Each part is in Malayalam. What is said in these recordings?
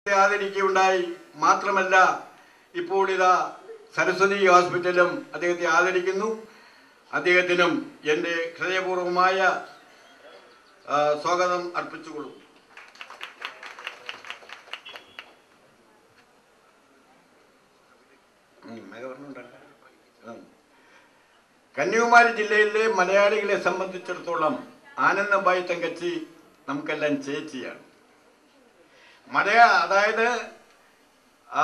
ആദരിക്കുകയുണ്ടായി മാത്രമല്ല ഇപ്പോൾ ഇതാ സരസ്വതി ഹോസ്പിറ്റലും അദ്ദേഹത്തെ ആദരിക്കുന്നു അദ്ദേഹത്തിനും എൻ്റെ ഹൃദയപൂർവമായ ആ, സ്വാഗതം അർപ്പിച്ചുകൊള്ളും ഉം, മേഘവർണ്ണമുണ്ടല്ലോ. ഉം. കന്യാകുമാരി ജില്ലയിലെ മലയാളികളെ സംബന്ധിച്ചിടത്തോളം ആനന്ദബായി തങ്കച്ചി നമുക്കെല്ലാം ചേച്ചിയാണ് മലയാ അതായത് ആ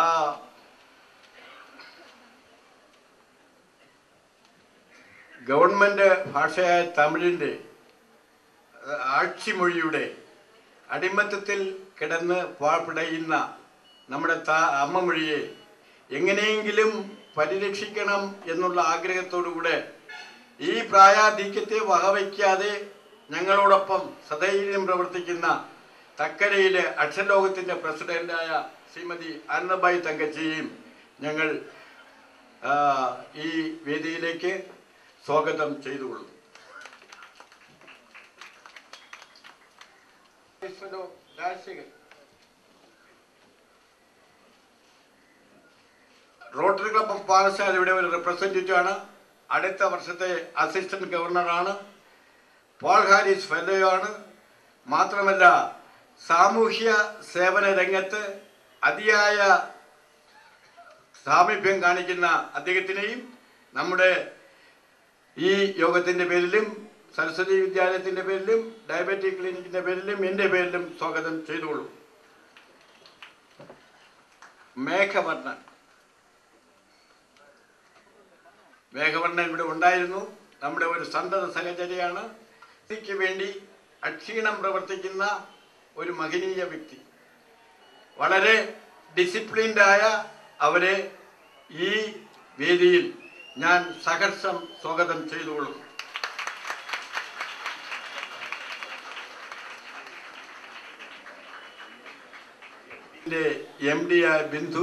ഗവൺമെന്റ് ഭാഷയായ തമിഴിൻ്റെ ആഴ്ചമൊഴിയുടെ അടിമത്തത്തിൽ കിടന്ന് പാഴ്പിടയുന്ന നമ്മുടെ താ അമ്മമൊഴിയെ എങ്ങനെയെങ്കിലും പരിരക്ഷിക്കണം എന്നുള്ള ആഗ്രഹത്തോടുകൂടെ ഈ പ്രായാധിക്യത്തെ വകവയ്ക്കാതെ ഞങ്ങളോടൊപ്പം സധൈര്യം പ്രവർത്തിക്കുന്ന തക്കരയിലെ അക്ഷരലോകത്തിൻ്റെ പ്രസിഡന്റായ ശ്രീമതി ആനന്ദബായി തങ്കച്ചിയും ഞങ്ങൾ ആ, ഈ വേദിയിലേക്ക് സ്വാഗതം ചെയ്തുകൊള്ളും Rajasekharan Rotary club of Palasala ഇവിടെ ഒരു റെപ്രസെൻറ്റേറ്റീവ് ആണ് അടുത്ത വർഷത്തെ അസിസ്റ്റന്റ് ഗവർണറാണ് പോൾ ഹാരിസ് ഫെല്ലോ ആണ് മാത്രമല്ല സാമൂഹ്യ സേവന രംഗത്ത് അതിയായ സാമീപ്യം കാണിക്കുന്ന അദ്ദേഹത്തിനെയും നമ്മുടെ ഈ യോഗത്തിന്റെ പേരിലും സരസ്വതി വിദ്യാലയത്തിന്റെ പേരിലും ഡയബറ്റിക് ക്ലിനിക്കിന്റെ പേരിലും എൻ്റെ പേരിലും സ്വാഗതം ചെയ്തോളൂ മേഘവർണ്ണൻ മേഘവർണ്ണൻ ഇവിടെ ഉണ്ടായിരുന്നു നമ്മുടെ ഒരു സന്തത സഹചര്യമാണ് വ്യക്തിക്ക് വേണ്ടി അക്ഷീണം പ്രവർത്തിക്കുന്ന ഒരു മഹനീയ വ്യക്തി വളരെ ഡിസിപ്ലിൻഡായ അവരെ ഈ വേദിയിൽ ഞാൻ സഹർഷം സ്വാഗതം ചെയ്തുകൊള്ളുന്നു എം ഡി ആയ ബിന്ദു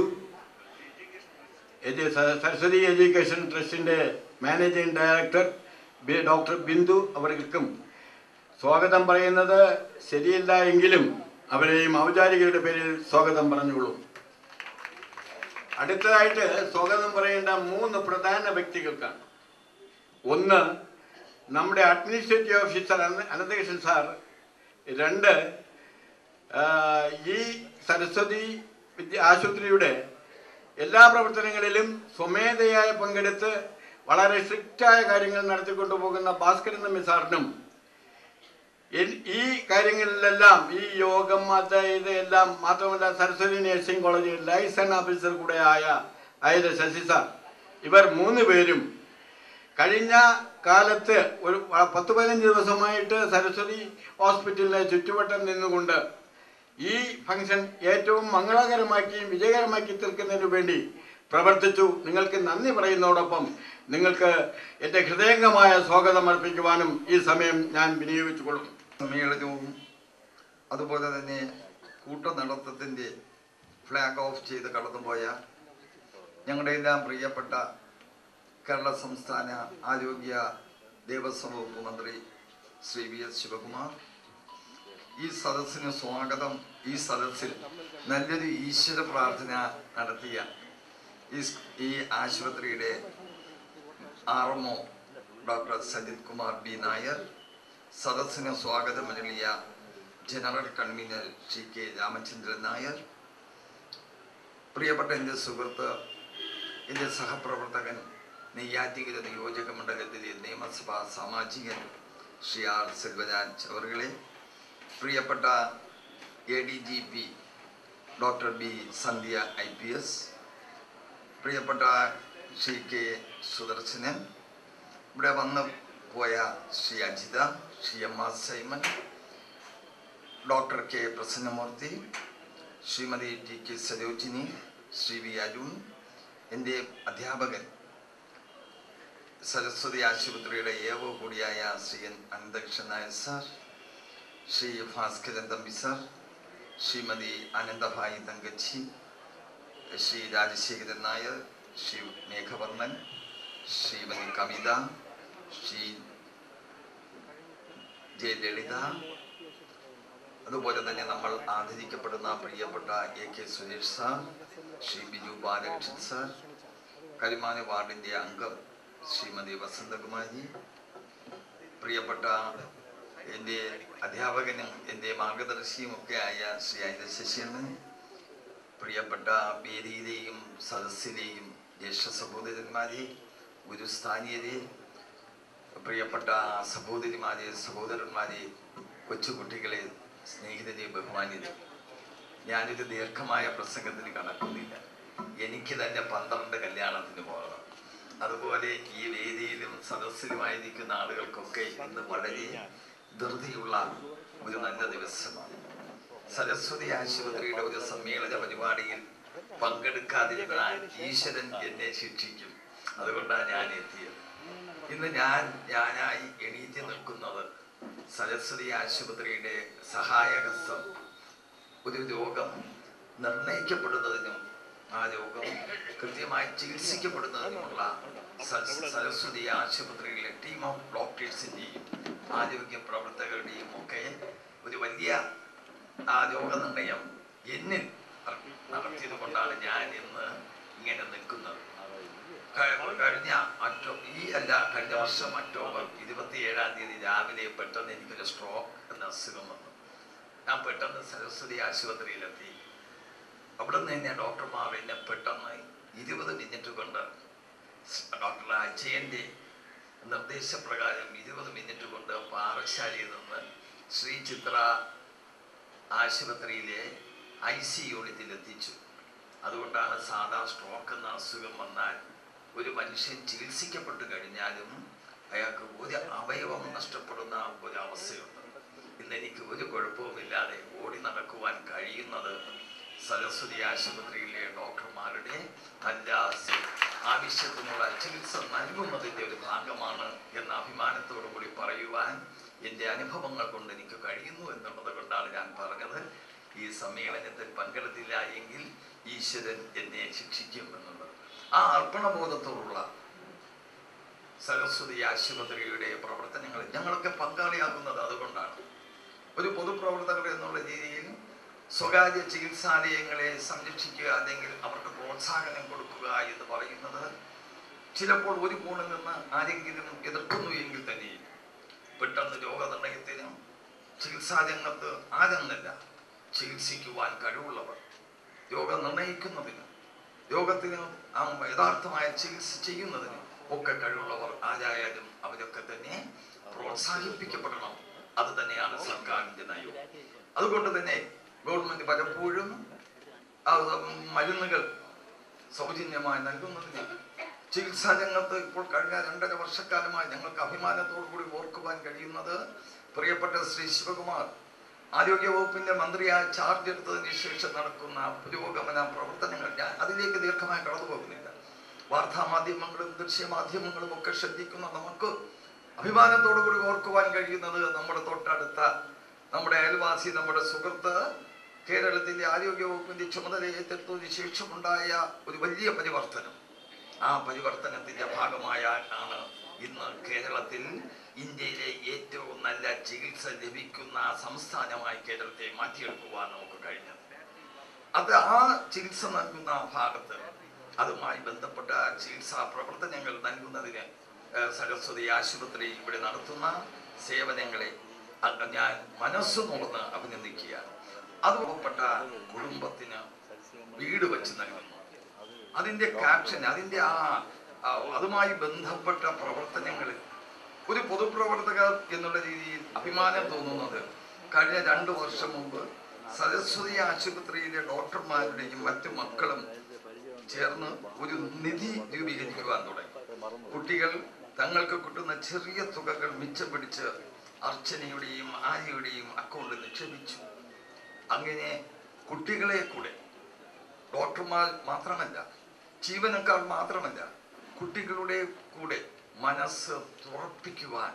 എജു- സ- സരസ്വതി എഡ്യൂക്കേഷൻ ട്രസ്റ്റിന്റെ മാനേജിംഗ് ഡയറക്ടർ ബി- ഡോക്ടർ ബിന്ദു അവർക്കും സ്വാഗതം പറയുന്നത് ശരിയല്ല എങ്കിലും അവരെയും ഔപചാരികരുടെ പേരിൽ സ്വാഗതം പറഞ്ഞുകൊള്ളൂ അടുത്തതായിട്ട് സ്വാഗതം പറയേണ്ട മൂന്ന് പ്രധാന വ്യക്തികൾക്കാണ് ഒന്ന് നമ്മുടെ അഡ്മിനിസ്ട്രേറ്റീവ് ഓഫീസർ അന- അനന്തകൃഷ്ണൻ സാർ രണ്ട് ആ, ഈ സരസ്വതി വിദ്യ ആശുപത്രിയുടെ എല്ലാ പ്രവർത്തനങ്ങളിലും സ്വമേധയായി പങ്കെടുത്ത് വളരെ സ്ട്രിക്റ്റായ കാര്യങ്ങൾ നടത്തിക്കൊണ്ടു പോകുന്ന ഭാസ്കരൻ നമ്പി സാറിനും എൻ- ഈ കാര്യങ്ങളിലെല്ലാം ഈ യോഗം അത് ഇത് എല്ലാം മാത്രമല്ല സരസ്വതി നഴ്സിംഗ് കോളേജിൽ ലൈസൺ ഓഫീസർ കൂടെ ആയ ആയത് ശശി സാർ ഇവർ മൂന്ന് പേരും കഴിഞ്ഞ കാലത്ത് ഒരു വ- പത്ത് പതിനഞ്ച് ദിവസമായിട്ട് സരസ്വതി ഹോസ്പിറ്റലിനെ ചുറ്റുവട്ടം നിന്നുകൊണ്ട് ഈ ഫംഗ്ഷൻ ഏറ്റവും മംഗളകരമാക്കിയും വിജയകരമാക്കി തീർക്കുന്നതിനു വേണ്ടി പ്രവർത്തിച്ചു നിങ്ങൾക്ക് നന്ദി പറയുന്നതോടൊപ്പം നിങ്ങൾക്ക് എൻ്റെ ഹൃദയംഗമായ സ്വാഗതം അർപ്പിക്കുവാനും ഈ സമയം ഞാൻ വിനിയോഗിച്ചുകൊള്ളും സമ്മേളനവും അതുപോലെ തന്നെ കൂട്ടനടത്തത്തിൻ്റെ ഫ്ലാഗ് ഓഫ് ചെയ്ത് കടന്നുപോയ ഞങ്ങളുടെ എല്ലാം പ്രിയപ്പെട്ട കേരള സംസ്ഥാന ആരോഗ്യ ദേവസ്വം വകുപ്പ് മന്ത്രി ശ്രീ വി എസ് ശിവകുമാർ ഈ സദസ്സിന് സ്വാഗതം ഈ സദസ്സിൽ നല്ലൊരു ഈശ്വര പ്രാർത്ഥന നടത്തിയ ഈ സ്- ഈ ആശുപത്രിയുടെ R M O doctor Sajith Kumar B Nair സദസ്സിന് സ്വാഗതം നൽകിയ general convener Shri K Ramachandran Nair പ്രിയപ്പെട്ട എൻ്റെ സുഹൃത്ത് എൻ്റെ സഹപ്രവർത്തകൻ നെയ്യാറ്റിങ്കര നിയോജക മണ്ഡലത്തിലെ നിയമസഭാ സാമാജികൻ ശ്രീ ആർ സെൽവരാജ് അവറുകളെ പ്രിയപ്പെട്ട A D G P doctor B Sandhya I P S പ്രിയപ്പെട്ട ശ്രീ കെ സുദർശനൻ ഇവിടെ വന്ന് പോയ Shri Ajitha Shri M R Simon doctor K Prasannamoorthy Shrimati T K Sarojini Shri V Arun എൻ്റെ അധ്യാപകൻ സരസ്വതി ആശുപത്രിയുടെ ഏവോ കൂടിയായ Shri N Ananthakrishnan Nair sir Shri Bhaskaran Thampi sir Shrimati Anandabhai Thankachi Shri Rajasekharan Nair Shri Meghavarnan Shrimati Kavitha Shri J Lalitha അതുപോലെ തന്നെ നമ്മൾ ആദരിക്കപ്പെടുന്ന പ്രിയപ്പെട്ട A K Suresh sir Shri Biju Balakrishnan sir Karimana വാർഡിൻ്റെ അംഗം ശ്രീമതി വസന്തകുമാരി പ്രിയപ്പെട്ട എൻ്റെ അധ്യാപകനും എൻ്റെ മാർഗദർശിയും ഒക്കെ ആയ ശ്രീ അനിത ശശിയണ്ണൻ പ്രിയപ്പെട്ട വേദിയിലെയും സദസ്സിലെയും ജ്യേഷ്ഠ സഹോദരന്മാരെ ഗുരുസ്ഥാനീയരെ പ്രിയപ്പെട്ട സഹോദരിമാരെ സഹോദരന്മാരെ കൊച്ചുകുട്ടികളെ സ്നേഹിതരെ ബഹുമാനിതരെ ഞാനൊരു ദീർഘമായ പ്രസംഗത്തിന് കടക്കുന്നില്ല എനിക്ക് തന്നെ പന്ത്രണ്ട് കല്യാണത്തിന് പോകണം അതുപോലെ ഈ വേദിയിലും സദസ്സിലുമായിരിക്കുന്ന ആളുകൾക്കൊക്കെ ഇന്ന് വളരെ ധൃതിയുള്ള ഒരു നല്ല ദിവസമാണ് സരസ്വതി ആശുപത്രിയുടെ ഒരു സമ്മേളന പരിപാടിയിൽ പങ്കെടുക്കാതിരുന്നാൽ ഈശ്വരൻ എന്നെ ശിക്ഷിക്കും അതുകൊണ്ടാണ് ഞാൻ എത്തിയത് ഇന്ന് ഞാൻ ഞാനായി എണീറ്റ് നിൽക്കുന്നത് സരസ്വതി ആശുപത്രിയുടെ സഹായഹസ്തം ഒരു രോഗം നിർണയിക്കപ്പെടുന്നതിനും ആ രോഗം കൃത്യമായി ചികിത്സിക്കപ്പെടുന്നതിനുമുള്ള സ- സരസ്വതി ആശുപത്രിയിലെ ടീം ഓഫ് ഡോക്ടേഴ്സിൻ്റെയും ആരോഗ്യ പ്രവർത്തകരുടെയും ഒക്കെ ഒരു വലിയ ആ രോഗനിർണയം എന്നിൽ നടത്തിയത് കൊണ്ടാണ് ഞാൻ ഇന്ന് ഇങ്ങനെ നിൽക്കുന്നത് ക- കഴിഞ്ഞ ഒക്ടോ ഈ അല്ല കഴിഞ്ഞ വർഷം ഒക്ടോബർ ഇരുപത്തി ഏഴാം തീയതി രാവിലെ പെട്ടെന്ന് എനിക്കൊരു സ്ട്രോക്ക് എന്ന അസുഖം വന്നു ഞാൻ പെട്ടെന്ന് സരസ്വതി ആശുപത്രിയിലെത്തി അവിടെ നിന്ന് തന്നെ ഡോക്ടർമാർ എന്നെ പെട്ടെന്ന് ഇരുപത് മിനിറ്റ് കൊണ്ട് ഡോക്ടർ അജയൻ്റെ നിർദ്ദേശപ്രകാരം ഇരുപത് മിനിറ്റ് കൊണ്ട് പാറശാലയിൽ നിന്ന് ശ്രീ ചിത്ര ആശുപത്രിയിലെ ഐ സി യൂണിറ്റിൽ എത്തിച്ചു അതുകൊണ്ടാണ് സാധാ സ്ട്രോക്ക് എന്ന അസുഖം വന്നാൽ ഒരു മനുഷ്യൻ ചികിത്സിക്കപ്പെട്ട് കഴിഞ്ഞാലും അയാൾക്ക് ഒരു അവയവം നഷ്ടപ്പെടുന്ന ഒരു അവസ്ഥയുണ്ട് ഇന്ന് എനിക്ക് ഒരു കുഴപ്പവുമില്ലാതെ ഓടി നടക്കുവാൻ കഴിയുന്നത് സരസ്വതി ആശുപത്രിയിലെ ഡോക്ടർമാരുടെ നല്ല ആവശ്യത്തിനുള്ള ചികിത്സ നൽകുന്നതിൻ്റെ ഒരു ഭാഗമാണ് എന്ന അഭിമാനത്തോടു കൂടി പറയുവാൻ എൻ്റെ അനുഭവങ്ങൾ കൊണ്ട് എനിക്ക് കഴിയുന്നു എന്നുള്ളത് കൊണ്ടാണ് ഞാൻ പറഞ്ഞത് ഈ സമ്മേളനത്തിൽ പങ്കെടുത്തില്ല എങ്കിൽ ഈശ്വരൻ എന്നെ ശിക്ഷിക്കും എന്നുള്ളത് ആ അർപ്പണബോധത്തോടുള്ള സരസ്വതി ആശുപത്രിയുടെ പ്രവർത്തനങ്ങളിൽ ഞങ്ങളൊക്കെ പങ്കാളിയാകുന്നത് അതുകൊണ്ടാണ് ഒരു പൊതുപ്രവർത്തകർ എന്നുള്ള രീതിയിൽ സ്വകാര്യ ചികിത്സാലയങ്ങളെ സംരക്ഷിക്കുക അല്ലെങ്കിൽ അവർക്ക് പ്രോത്സാഹനം കൊടുക്കുക എന്ന് പറയുന്നത് ചിലപ്പോൾ ഒരു കോണിൽ നിന്ന് ആരെങ്കിലും എതിർക്കുന്നു എങ്കിൽ തന്നെയും പെട്ടെന്ന് രോഗനിർണയത്തിനും ചികിത്സാരംഗത്ത് ആരെന്നല്ല ചികിത്സിക്കുവാൻ കഴിവുള്ളവർ രോഗം നിർണയിക്കുന്നതിന് രോഗത്തിന് ആ യഥാർത്ഥമായ ചികിത്സ ചെയ്യുന്നതിന് ഒക്കെ കഴിവുള്ളവർ ആരായാലും അവരൊക്കെ തന്നെ പ്രോത്സാഹിപ്പിക്കപ്പെടണം അത് തന്നെയാണ് സർക്കാരിന്റെ നയം അതുകൊണ്ട് തന്നെ ഗവൺമെന്റ് പലപ്പോഴും ആ മരുന്നുകൾ സൗജന്യമായി നൽകുന്നതിന് ചികിത്സാ രംഗത്ത് ഇപ്പോൾ കഴിഞ്ഞ രണ്ടര വർഷക്കാലമായി ഞങ്ങൾക്ക് അഭിമാനത്തോടു കൂടി ഓർക്കുവാൻ കഴിയുന്നത് പ്രിയപ്പെട്ട ശ്രീ ശിവകുമാർ ആരോഗ്യ വകുപ്പിന്റെ മന്ത്രിയായി ചാർജ് എടുത്തതിന് ശേഷം നടക്കുന്ന പുരോഗമന പ്രവർത്തനങ്ങൾ ഞാൻ അതിലേക്ക് ദീർഘമായി കടന്നു പോകുന്നില്ല വാർത്താ മാധ്യമങ്ങളും ദൃശ്യമാധ്യമങ്ങളും ഒക്കെ ശ്രദ്ധിക്കുന്ന നമുക്ക് അഭിമാനത്തോടു കൂടി ഓർക്കുവാൻ കഴിയുന്നത് നമ്മുടെ തൊട്ടടുത്ത നമ്മുടെ അയൽവാസി നമ്മുടെ സുഹൃത്ത് കേരളത്തിന്റെ ആരോഗ്യ വകുപ്പിന്റെ ചുമതല ഏറ്റെടുത്തതിന് ശേഷമുണ്ടായ ഒരു വലിയ പരിവർത്തനം ആ പരിവർത്തനത്തിന്റെ ഭാഗമായാണ് ഇന്ന് കേരളത്തിൽ ഇന്ത്യയിലെ ഏറ്റവും നല്ല ചികിത്സ ലഭിക്കുന്ന സംസ്ഥാനമായി കേരളത്തെ മാറ്റിയെടുക്കുവാൻ നമുക്ക് കഴിഞ്ഞത് അത് ആ ചികിത്സ നൽകുന്ന ഭാഗത്ത് അതുമായി ബന്ധപ്പെട്ട ചികിത്സാ പ്രവർത്തനങ്ങൾ നൽകുന്നതിന് ഏഹ്, സരസ്വതി ആശുപത്രി ഇവിടെ നടത്തുന്ന സേവനങ്ങളെ അത് ഞാൻ മനസ്സ് തുറന്ന് അഭിനന്ദിക്കുകയാണ് അതുപെട്ട കുടുംബത്തിന് വീട് വെച്ച് നൽകുന്നു അതിന്റെ ക്യാപ്ഷൻ അതിന്റെ ആ ആ, അതുമായി ബന്ധപ്പെട്ട പ്രവർത്തനങ്ങളിൽ ഒരു പൊതുപ്രവർത്തകർ എന്നുള്ള രീതിയിൽ അഭിമാനം തോന്നുന്നത് കഴിഞ്ഞ രണ്ടു വർഷം മുമ്പ് സരസ്വതി ആശുപത്രിയിലെ ഡോക്ടർമാരുടെയും മറ്റു മക്കളും ചേർന്ന് ഒരു നിധി രൂപീകരിക്കുവാൻ തുടങ്ങി കുട്ടികൾ തങ്ങൾക്ക് കിട്ടുന്ന ചെറിയ തുകകൾ മിച്ചം പിടിച്ച് അർച്ചനയുടെയും ആര്യയുടെയും അക്കൗണ്ടിൽ നിക്ഷേപിച്ചു അങ്ങനെ കുട്ടികളെ കൂടെ ഡോക്ടർമാർ മാത്രമല്ല ജീവനക്കാർ മാത്രമല്ല കുട്ടികളുടെ കൂടെ മനസ്സ് തുറപ്പിക്കുവാൻ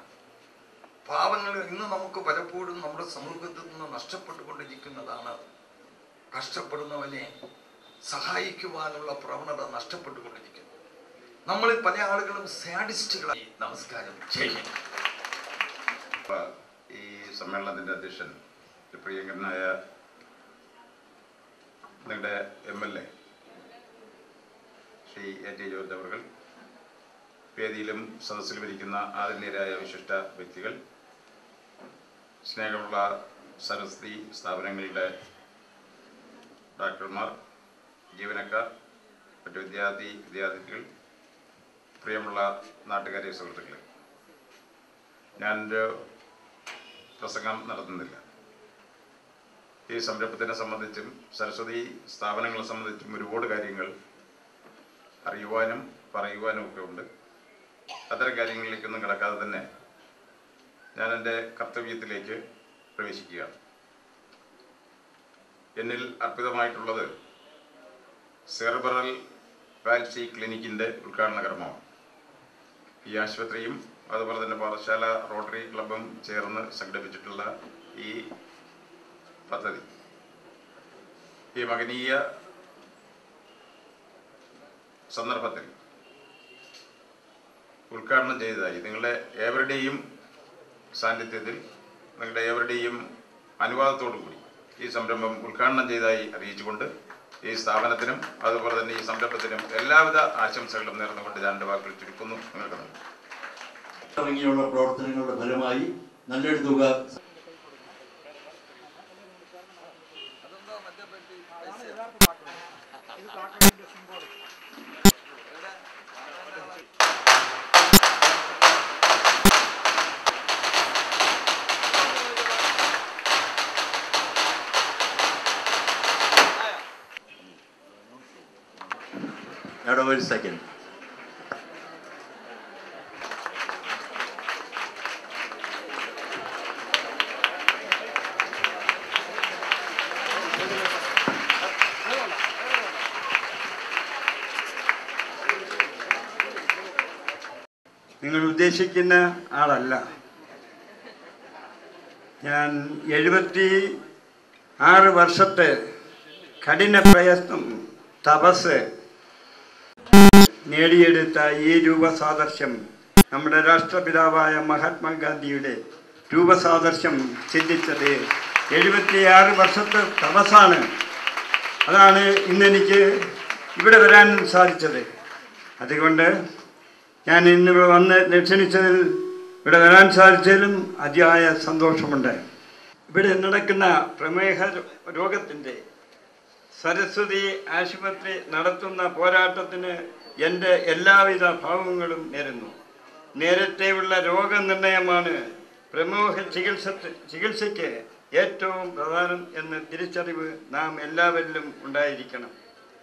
പാവങ്ങൾ ഇന്ന് നമുക്ക് പലപ്പോഴും നമ്മുടെ സമൂഹത്തിൽ നിന്ന് നഷ്ടപ്പെട്ടുകൊണ്ടിരിക്കുന്നതാണ് കഷ്ടപ്പെടുന്നവനെ സഹായിക്കുവാനുള്ള പ്രവണത നഷ്ടപ്പെട്ടുകൊണ്ടിരിക്കുന്നു നമ്മളിൽ പല ആളുകളും സാഡിസ്റ്റുകളായി നമസ്കാരം ചെയ്യുന്നു ഈ സമ്മേളനത്തിന്റെ അധ്യക്ഷൻ പ്രിയങ്കരനായ നിങ്ങളുടെ M L A Shri A T George അവർ വേദിയിലും സദസ്സിലും ഇരിക്കുന്ന ആദരണീയരായ വിശിഷ്ട വ്യക്തികൾ സ്നേഹമുള്ള സരസ്വതി സ്ഥാപനങ്ങളുടെ ഡോക്ടർമാർ ജീവനക്കാർ മറ്റു വിദ്യാർത്ഥി വിദ്യാർത്ഥികൾ പ്രിയമുള്ള നാട്ടുകാരെ സുഹൃത്തുക്കളെ ഞാനൊരു പ്രസംഗം നടത്തുന്നില്ല ഈ സംരംഭത്തിനെ സംബന്ധിച്ചും സരസ്വതി സ്ഥാപനങ്ങളെ സംബന്ധിച്ചും ഒരുപാട് കാര്യങ്ങൾ അറിയുവാനും പറയുവാനും ഒക്കെ ഉണ്ട് അത്തരം കാര്യങ്ങളിലേക്കൊന്നും കിടക്കാതെ തന്നെ ഞാൻ എൻ്റെ കർത്തവ്യത്തിലേക്ക് പ്രവേശിക്കുകയാണ് എന്നിൽ അർപ്പിതമായിട്ടുള്ളത് സെർബറൽ വാൽസി ക്ലിനിക്കിൻ്റെ ഉദ്ഘാടന കർമ്മമാണ് ഈ ആശുപത്രിയും അതുപോലെ തന്നെ പാഠശാല റോട്ടറി ക്ലബും ചേർന്ന് സംഘടിപ്പിച്ചിട്ടുള്ള ഈ പദ്ധതി ഈ മകനീയ സന്ദർഭത്തിൽ ഉദ്ഘാടനം ചെയ്തതായി നിങ്ങളുടെ ഏവരുടെയും സാന്നിധ്യത്തിൽ നിങ്ങളുടെ ഏവരുടെയും അനുവാദത്തോടു കൂടി ഈ സംരംഭം ഉദ്ഘാടനം ചെയ്തതായി അറിയിച്ചുകൊണ്ട് ഈ സ്ഥാപനത്തിനും അതുപോലെ തന്നെ ഈ സംരംഭത്തിനും എല്ലാവിധ ആശംസകളും നേർന്നുകൊണ്ട് ഞാൻ എൻ്റെ വാക്കുകൾ ചുരുക്കുന്നു നിങ്ങൾക്ക് നന്ദി ഇറങ്ങിയുള്ള പ്രവർത്തനങ്ങളുടെ ഫലമായി നല്ലൊരു തുക എവിടെ ഒരു സെക്കൻഡ് നിങ്ങൾ ഉദ്ദേശിക്കുന്ന ആളല്ല ഞാൻ എഴുപത്തി ആറ് വർഷത്തെ കഠിന പ്രയത്നം തപസ് നേടിയെടുത്ത ഈ രൂപസാദർശ്യം നമ്മുടെ രാഷ്ട്രപിതാവായ മഹാത്മാഗാന്ധിയുടെ രൂപസാദർശ്യം ചിന്തിച്ചത് എഴുപത്തിയാറ് വർഷത്തെ തപസ്സാണ് അതാണ് ഇന്നെനിക്ക് ഇവിടെ വരാൻ സാധിച്ചത് അതുകൊണ്ട് ഞാൻ ഇന്നിവിടെ വന്ന് ക്ഷണിച്ചതിൽ ഇവിടെ വരാൻ സാധിച്ചതിലും അതിയായ സന്തോഷമുണ്ട് ഇവിടെ നടക്കുന്ന പ്രമേഹ രോഗത്തിൻ്റെ സരസ്വതി ആശുപത്രി നടത്തുന്ന പോരാട്ടത്തിന് എൻ്റെ എല്ലാവിധ ഭാവങ്ങളും നേരുന്നു നേരത്തെയുള്ള രോഗനിർണയമാണ് പ്രമേഹ ചികിത്സ ചികിത്സയ്ക്ക് ഏറ്റവും പ്രധാനം എന്ന തിരിച്ചറിവ് നാം എല്ലാവരിലും ഉണ്ടായിരിക്കണം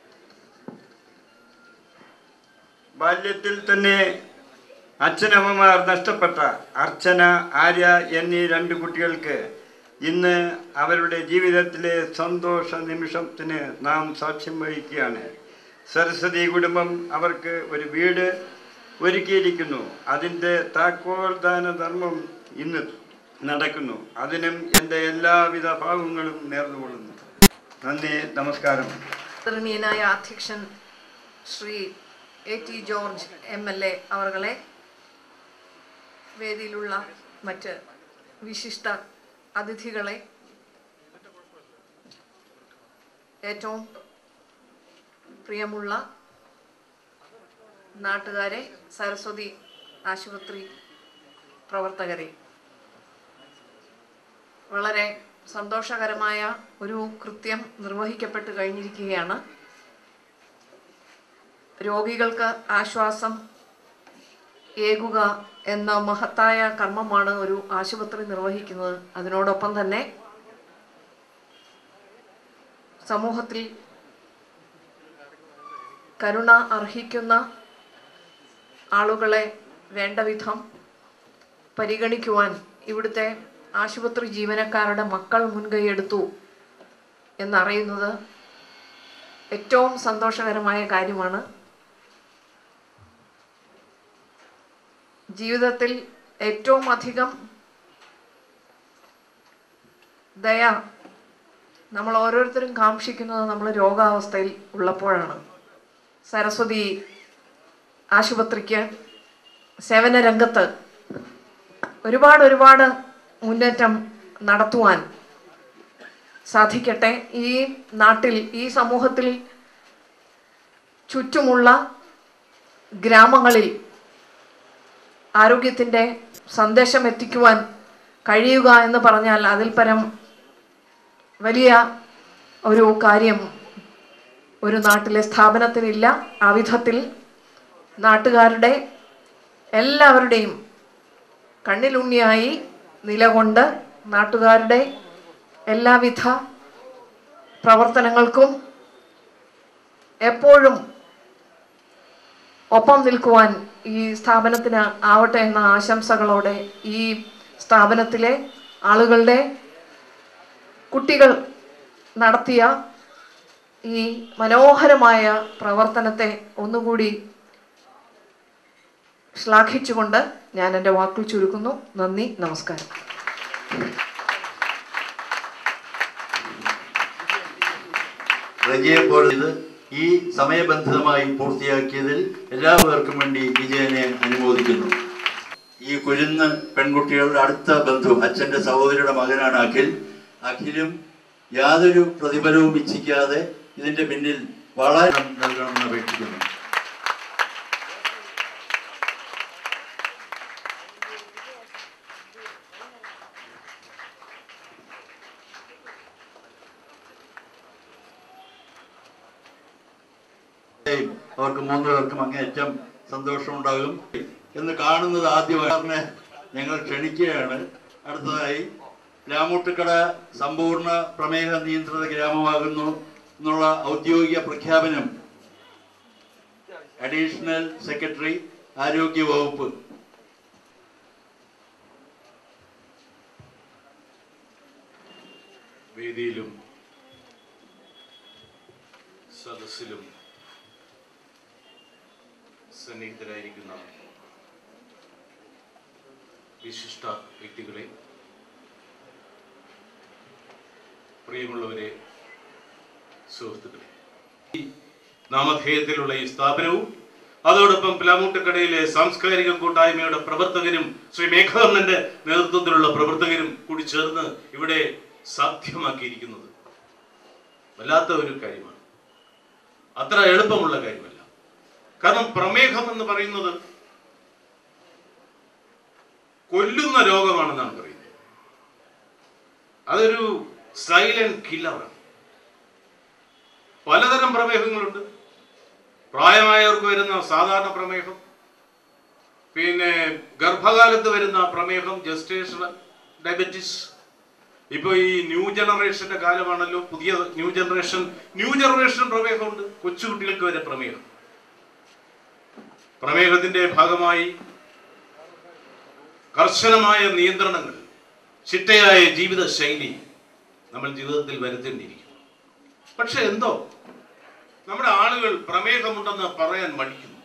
ബാല്യത്തിൽ തന്നെ അച്ഛനമ്മമാർ നഷ്ടപ്പെട്ട അർച്ചന ആര്യ എന്നീ രണ്ട് കുട്ടികൾക്ക് ഇന്ന് അവരുടെ ജീവിതത്തിലെ സന്തോഷ നിമിഷത്തിന് നാം സാക്ഷ്യം വഹിക്കുകയാണ് സരസ്വതി കുടുംബം അവർക്ക് ഒരു വീട് ഒരുക്കിയിരിക്കുന്നു അതിൻ്റെ താക്കോൽദാന ധർമ്മം ഇന്ന് നടക്കുന്നു അതിനും എൻ്റെ എല്ലാവിധ ഭാവങ്ങളും നേർന്നുകൊള്ളുന്നു നന്ദി നമസ്കാരം ആദരണീയനായ അധ്യക്ഷൻ Shri A T George M L A അവർകളെ വേദിയിലുള്ള മറ്റ് വിശിഷ്ട അതിഥികളെ ഏറ്റവും പ്രിയമുള്ള നാട്ടുകാരെ സരസ്വതി ആശുപത്രി പ്രവർത്തകരെ വളരെ സന്തോഷകരമായ ഒരു കൃത്യം നിർവഹിക്കപ്പെട്ട് കഴിഞ്ഞിരിക്കുകയാണ് രോഗികൾക്ക് ആശ്വാസം ഏകുക എന്ന മഹത്തായ കർമ്മമാണ് ഒരു ആശുപത്രി നിർവഹിക്കുന്നത് അതിനോടൊപ്പം തന്നെ സമൂഹത്തിൽ കരുണ അർഹിക്കുന്ന ആളുകളെ വേണ്ട വിധം പരിഗണിക്കുവാൻ ഇവിടുത്തെ ആശുപത്രി ജീവനക്കാരുടെ മക്കൾ മുൻകൈയെടുത്തു എന്നറിയുന്നത് ഏറ്റവും സന്തോഷകരമായ കാര്യമാണ് ജീവിതത്തിൽ ഏറ്റവും അധികം ദയ നമ്മൾ ഓരോരുത്തരും കാക്ഷിക്കുന്നത് നമ്മൾ രോഗാവസ്ഥയിൽ ഉള്ളപ്പോഴാണ് സരസ്വതി ആശുപത്രിക്ക് സേവന രംഗത്ത് ഒരുപാട് ഒരുപാട് മുന്നേറ്റം നടത്തുവാൻ സാധിക്കട്ടെ ഈ നാട്ടിൽ ഈ സമൂഹത്തിൽ ചുറ്റുമുള്ള ഗ്രാമങ്ങളിൽ ആരോഗ്യത്തിൻ്റെ സന്ദേശം എത്തിക്കുവാൻ കഴിയുക എന്ന് പറഞ്ഞാൽ അതിൽ പരം വലിയ ഒരു കാര്യം ഒരു നാട്ടിലെ സ്ഥാപനത്തിനില്ല ആ വിധത്തിൽ നാട്ടുകാരുടെ എല്ലാവരുടെയും കണ്ണിലുണ്ണിയായി നിലകൊണ്ട് നാട്ടുകാരുടെ എല്ലാവിധ പ്രവർത്തനങ്ങൾക്കും എപ്പോഴും ഒപ്പം നിൽക്കുവാൻ ഈ സ്ഥാപനത്തിന് ആവട്ടെ എന്ന ആശംസകളോടെ ഈ സ്ഥാപനത്തിലെ ആളുകളുടെ കുട്ടികൾ നടത്തിയ ഈ മനോഹരമായ പ്രവർത്തനത്തെ ഒന്നുകൂടി ശ്ലാഘിച്ചുകൊണ്ട് ഞാൻ എൻ്റെ വാക്കുകൾ ചുരുക്കുന്നു നന്ദി നമസ്കാരം റജിയെ പോലെ ഇത് ഈ സമയബന്ധിതമായി പൂർത്തിയാക്കിയതിൽ എല്ലാവർക്കും വേണ്ടി വിജയനെ അനുമോദിക്കുന്നു ഈ കുരുന്ന് പെൺകുട്ടികളുടെ അടുത്ത ബന്ധു അച്ഛന്റെ സഹോദരിയുടെ മകനാണ് അഖിൽ അഖിലും യാതൊരു പ്രതിഫലവും ഇച്ഛിക്കാതെ ഇതിന്റെ പിന്നിൽ വളരെ നൽകണമെന്ന് അപേക്ഷിക്കുന്നു യും അവർക്ക് മൂന്ന് പേർക്കും അങ്ങേയറ്റം സന്തോഷമുണ്ടാകും എന്ന് കാണുന്നത് ആദ്യമായി ഞങ്ങൾ ക്ഷണിക്കുകയാണ് അടുത്തതായി രാമൂട്ടുക്കട സമ്പൂർണ്ണ പ്രമേഹ നിയന്ത്രിത ഗ്രാമമാകുന്നു എന്നുള്ള ഔദ്യോഗിക പ്രഖ്യാപനം അഡീഷണൽ സെക്രട്ടറി ആരോഗ്യ വകുപ്പ് വേദിയിലും സദസ്സിലും സന്നിഹിതരായിരിക്കുന്ന വിശിഷ്ട വ്യക്തികളെ പ്രിയമുള്ളവരെ സുഹൃത്തുക്കളെ ഈ നാമധേയത്തിലുള്ള ഈ സ്ഥാപനവും അതോടൊപ്പം പ്ലാമൂട്ടക്കടയിലെ സാംസ്കാരിക കൂട്ടായ്മയുടെ പ്രവർത്തകരും ശ്രീ മേഘാനന്ദന്റെ നേതൃത്വത്തിലുള്ള പ്രവർത്തകരും കൂടി ചേർന്ന് ഇവിടെ സാധ്യമാക്കിയിരിക്കുന്നത് വല്ലാത്ത ഒരു കാര്യമാണ് അത്ര എളുപ്പമുള്ള കാര്യമല്ല കാരണം പ്രമേഹം എന്ന് പറയുന്നത് കൊല്ലുന്ന രോഗമാണെന്നാണ് പറയുന്നത് അതൊരു സൈലന്റ് കില്ലറാണ് പലതരം പ്രമേഹങ്ങളുണ്ട് പ്രായമായവർക്ക് വരുന്ന സാധാരണ പ്രമേഹം പിന്നെ ഗർഭകാലത്ത് വരുന്ന പ്രമേഹം ജസ്റ്റേഷൻ ഡയബറ്റിസ് ഇപ്പൊ ഈ ന്യൂ ജനറേഷന്റെ കാലമാണല്ലോ പുതിയ ന്യൂ ജനറേഷൻ ന്യൂ ജനറേഷൻ പ്രമേഹമുണ്ട് കൊച്ചുകുട്ടികൾക്ക് വരെ പ്രമേഹം പ്രമേഹത്തിന്റെ ഭാഗമായി കർശനമായ നിയന്ത്രണങ്ങൾ ചിട്ടയായ ജീവിത ശൈലി നമ്മൾ ജീവിതത്തിൽ വരുത്തേണ്ടിയിരിക്കും പക്ഷെ എന്തോ നമ്മുടെ ആളുകൾ പ്രമേഹമുണ്ടെന്ന് പറയാൻ മടിക്കുന്നു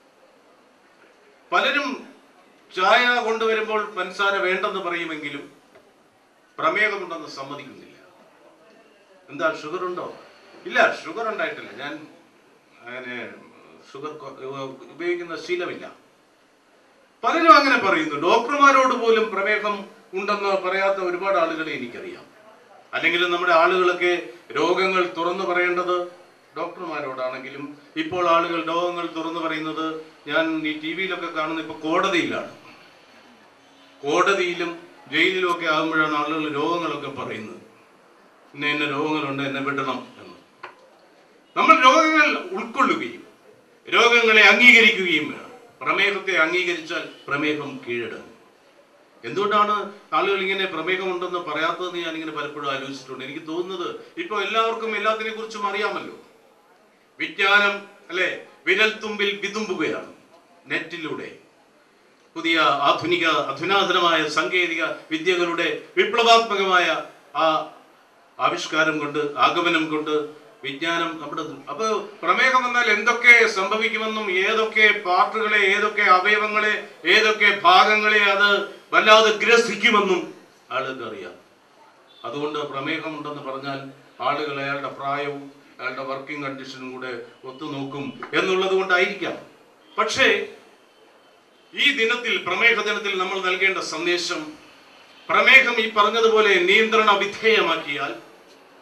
പലരും ചായ കൊണ്ടുവരുമ്പോൾ പഞ്ചസാര വേണ്ടെന്ന് പറയുമെങ്കിലും പ്രമേഹമുണ്ടെന്ന് സമ്മതിക്കുന്നില്ല എന്താ ഷുഗർ ഉണ്ടോ ഇല്ല ഷുഗർ ഉണ്ടായിട്ടില്ല ഞാൻ അങ്ങനെ ഷുഗർ കൊ- ഉപയോഗിക്കുന്ന ശീലമില്ല പലരും അങ്ങനെ പറയുന്നു ഡോക്ടർമാരോട് പോലും പ്രമേഹം ഉണ്ടെന്ന് പറയാത്ത ഒരുപാട് ആളുകളെ എനിക്കറിയാം അല്ലെങ്കിൽ നമ്മുടെ ആളുകളൊക്കെ രോഗങ്ങൾ തുറന്നു പറയേണ്ടത് ഡോക്ടർമാരോടാണെങ്കിലും ഇപ്പോൾ ആളുകൾ രോഗങ്ങൾ തുറന്നു പറയുന്നത് ഞാൻ ഈ ടി വിയിലൊക്കെ കാണുന്ന ഇപ്പോൾ കോടതിയിലാണ് കോടതിയിലും ജയിലിലും ഒക്കെ ആകുമ്പോഴാണ് ആളുകൾ രോഗങ്ങളൊക്കെ പറയുന്നത് ഇന്ന ഇന്ന രോഗങ്ങളുണ്ട് എന്നെ വിടണം എന്ന് നമ്മൾ രോഗങ്ങൾ ഉൾക്കൊള്ളുകയും രോഗങ്ങളെ അംഗീകരിക്കുകയും വേണം പ്രമേഹത്തെ അംഗീകരിച്ചാൽ പ്രമേഹം കീഴടങ്ങും എന്തുകൊണ്ടാണ് ആളുകൾ ഇങ്ങനെ പ്രമേഹമുണ്ടെന്ന് പറയാത്തതെന്ന് ഞാൻ ഇങ്ങനെ പലപ്പോഴും ആലോചിച്ചിട്ടുണ്ട് എനിക്ക് തോന്നുന്നത് ഇപ്പൊ എല്ലാവർക്കും എല്ലാത്തിനെ കുറിച്ചും അറിയാമല്ലോ വിജ്ഞാനം അല്ലെ വിരൽത്തുമ്പിൽ വിതുമ്പുകയാണ് നെറ്റിലൂടെ പുതിയ ആധുനിക അധുനാതനമായ സാങ്കേതിക വിദ്യകളുടെ വിപ്ലവാത്മകമായ ആ ആവിഷ്കാരം കൊണ്ട് ആഗമനം കൊണ്ട് വിജ്ഞാനം നമ്മുടെ അപ്പൊ പ്രമേഹം വന്നാൽ എന്തൊക്കെ സംഭവിക്കുമെന്നും ഏതൊക്കെ പാർട്ടുകളെ ഏതൊക്കെ അവയവങ്ങളെ ഏതൊക്കെ ഭാഗങ്ങളെ അത് വല്ലാതെ ഗ്രസിക്കുമെന്നും ആളുകൾക്ക് അറിയാം അതുകൊണ്ട് പ്രമേഹമുണ്ടെന്ന് പറഞ്ഞാൽ ആളുകൾ അയാളുടെ പ്രായവും അയാളുടെ വർക്കിംഗ് കണ്ടീഷനും കൂടെ ഒത്തുനോക്കും എന്നുള്ളത് കൊണ്ടായിരിക്കാം പക്ഷേ ഈ ദിനത്തിൽ പ്രമേഹ ദിനത്തിൽ നമ്മൾ നൽകേണ്ട സന്ദേശം പ്രമേഹം ഈ പറഞ്ഞതുപോലെ നിയന്ത്രണ വിധേയമാക്കിയാൽ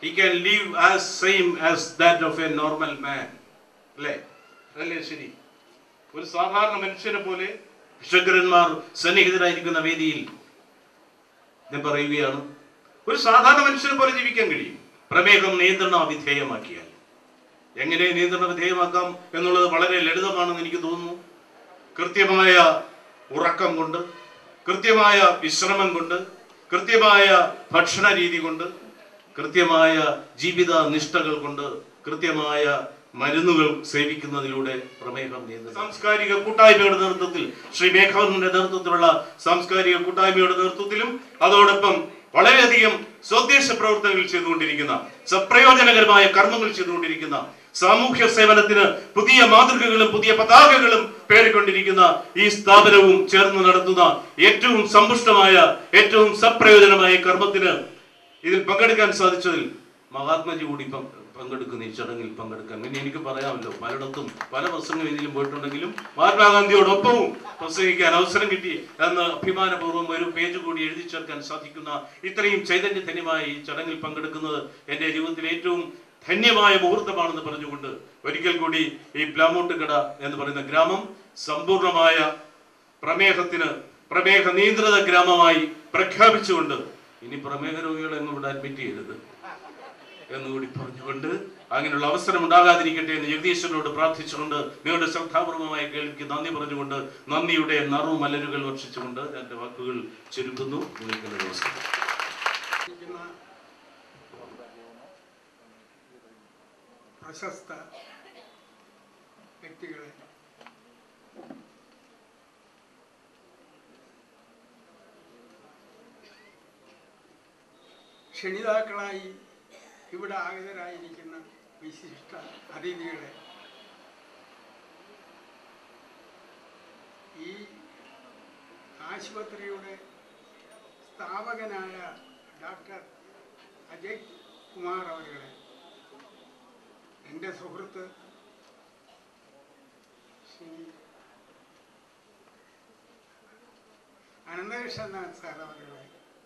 he can live as same as that of a normal man അല്ലേ അതല്ലേ ശരി ഒരു സാധാരണ മനുഷ്യനെ പോലെ ഭിഷഗ്രന്മാർ സന്നിഹിതരായിരിക്കുന്ന വേദിയിൽ ഞാൻ പറയുകയാണ് ഒരു സാധാരണ മനുഷ്യനെ പോലെ ജീവിക്കാൻ കഴിയും പ്രമേഹം നിയന്ത്രണ വിധേയമാക്കിയാൽ എങ്ങനെ നിയന്ത്രണ വിധേയമാക്കാം എന്നുള്ളത് വളരെ ലളിതമാണെന്ന് എനിക്ക് തോന്നുന്നു കൃത്യമായ ഉറക്കം കൊണ്ട് കൃത്യമായ വിശ്രമം കൊണ്ട് കൃത്യമായ ഭക്ഷണ രീതി കൊണ്ട് കൃത്യമായ ജീവിത നിഷ്ഠകൾ കൊണ്ട് കൃത്യമായ മരുന്നുകൾ സേവിക്കുന്നതിലൂടെ പ്രമേഹം നിയന്ത്രിക്കും സാംസ്കാരിക കൂട്ടായ്മയുടെ നേതൃത്വത്തിൽ ശ്രീ മേഘവറിന്റെ നേതൃത്വത്തിലുള്ള സാംസ്കാരിക കൂട്ടായ്മയുടെ നേതൃത്വത്തിലും അതോടൊപ്പം വളരെയധികം സ്വദേശ പ്രവർത്തനങ്ങൾ ചെയ്തുകൊണ്ടിരിക്കുന്ന സപ്രയോജനകരമായ കർമ്മങ്ങൾ ചെയ്തുകൊണ്ടിരിക്കുന്ന സാമൂഹ്യ സേവനത്തിന് പുതിയ മാതൃകകളും പുതിയ പതാകകളും പേറിക്കൊണ്ടിരിക്കുന്ന ഈ സ്ഥാപനവും ചേർന്ന് നടത്തുന്ന ഏറ്റവും സമ്പുഷ്ടമായ ഏറ്റവും സപ്രയോജനമായ കർമ്മത്തിന് ഇതിൽ പങ്കെടുക്കാൻ സാധിച്ചതിൽ മഹാത്മജി കൂടി പങ്ക് പങ്കെടുക്കുന്ന ഈ ചടങ്ങിൽ പങ്കെടുക്കാൻ പിന്നെ എനിക്ക് പറയാമല്ലോ പലയിടത്തും പല പ്രസംഗവേദിയിലും പോയിട്ടുണ്ടെങ്കിലും മഹാത്മാഗാന്ധിയോടൊപ്പവും പ്രസംഗിക്കാൻ അവസരം കിട്ടി എന്ന് അഭിമാനപൂർവ്വം ഒരു പേജ് കൂടി എഴുതി ചേർക്കാൻ സാധിക്കുന്ന ഇത്രയും ചൈതന്യധന്യമായ ഈ ചടങ്ങിൽ പങ്കെടുക്കുന്നത് എൻ്റെ ജീവിതത്തിലെ ഏറ്റവും ധന്യമായ മുഹൂർത്തമാണെന്ന് പറഞ്ഞുകൊണ്ട് ഒരിക്കൽ കൂടി ഈ പ്ലാമോട്ടുകട എന്ന് പറയുന്ന ഗ്രാമം സമ്പൂർണമായ പ്രമേഹത്തിന് പ്രമേഹ നിയന്ത്രിത ഗ്രാമമായി പ്രഖ്യാപിച്ചുകൊണ്ട് ഇനി പ്രമേഹ രോഗികളെ ഒന്നും ഇവിടെ അഡ്മിറ്റ് ചെയ്യരുത് എന്നുകൂടി പറഞ്ഞുകൊണ്ട് അങ്ങനെയുള്ള അവസരം ഉണ്ടാകാതിരിക്കട്ടെ എന്ന് ജഗദീശ്വരനോട് പ്രാർത്ഥിച്ചുകൊണ്ട് നിങ്ങളുടെ ശ്രദ്ധാപൂർവമായ കേൾവിക്ക് നന്ദി പറഞ്ഞുകൊണ്ട് നന്ദിയുടെ നറു മലരുകൾ വർഷിച്ചുകൊണ്ട് എന്റെ വാക്കുകൾ ചുരുക്കുന്നു നിങ്ങൾക്ക് എൻ്റെ നമസ്കാരം ഇരിക്കുന്ന പ്രശസ്ത വ്യക്തികളെ ക്ഷണിതാക്കളായി ഇവിടെ ആഗതരായിരിക്കുന്ന വിശിഷ്ട അതിഥികളെ ഈ ആശുപത്രിയുടെ സ്ഥാപകനായ ഡോക്ടർ അജയ് കുമാർ അവരുടെ എൻ്റെ സുഹൃത്ത് ശ്രീ അനന്തകൃഷ്ണനാഥ് സാർ അവരുടെ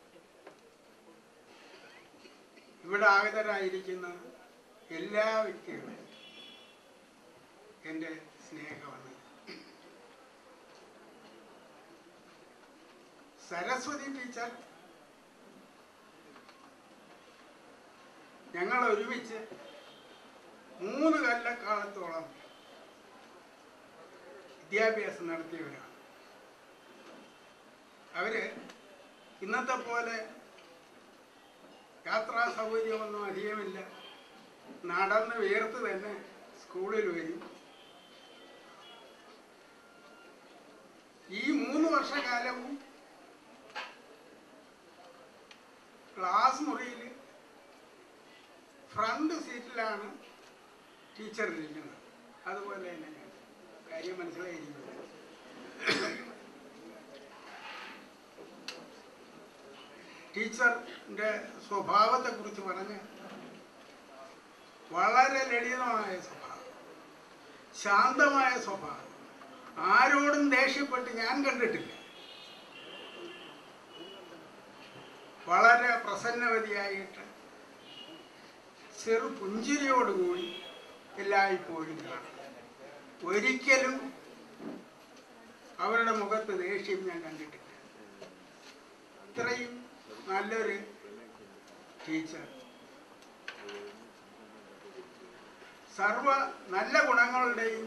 ഇവിടെ ആഗതരായിരിക്കുന്ന എല്ലാ വ്യക്തികളും എൻ്റെ സ്നേഹമാണ് സരസ്വതി ടീച്ചർ ഞങ്ങൾ ഒരുമിച്ച് മൂന്ന് കൊല്ലക്കാലത്തോളം വിദ്യാഭ്യാസം നടത്തിയവരാണ് അവര് ഇന്നത്തെ പോലെ യാത്രാ സൗകര്യമൊന്നും അധികമില്ല നടന്ന് വിയർത്ത് തന്നെ സ്കൂളിൽ വരും ഈ മൂന്ന് വർഷക്കാലവും ക്ലാസ് മുറിയിൽ ഫ്രണ്ട് സീറ്റിലാണ് ടീച്ചർ ഇരിക്കുന്നത് അതുപോലെ തന്നെ ഞാൻ കാര്യം മനസ്സിലായിരിക്കുന്നത് ടീച്ചറിൻ്റെ സ്വഭാവത്തെക്കുറിച്ച് പറഞ്ഞ് വളരെ ലളിതമായ സ്വഭാവം ശാന്തമായ സ്വഭാവം ആരോടും ദേഷ്യപ്പെട്ട് ഞാൻ കണ്ടിട്ടില്ല വളരെ പ്രസന്നവതിയായിട്ട് ചെറു പുഞ്ചിരിയോടുകൂടി എല്ലായ്പ്പോഴും കാണും ഒരിക്കലും അവരുടെ മുഖത്ത് ദേഷ്യം ഞാൻ കണ്ടിട്ടില്ല ഇത്രയും നല്ലൊരു ടീച്ചർ സർവ നല്ല ഗുണങ്ങളുടെയും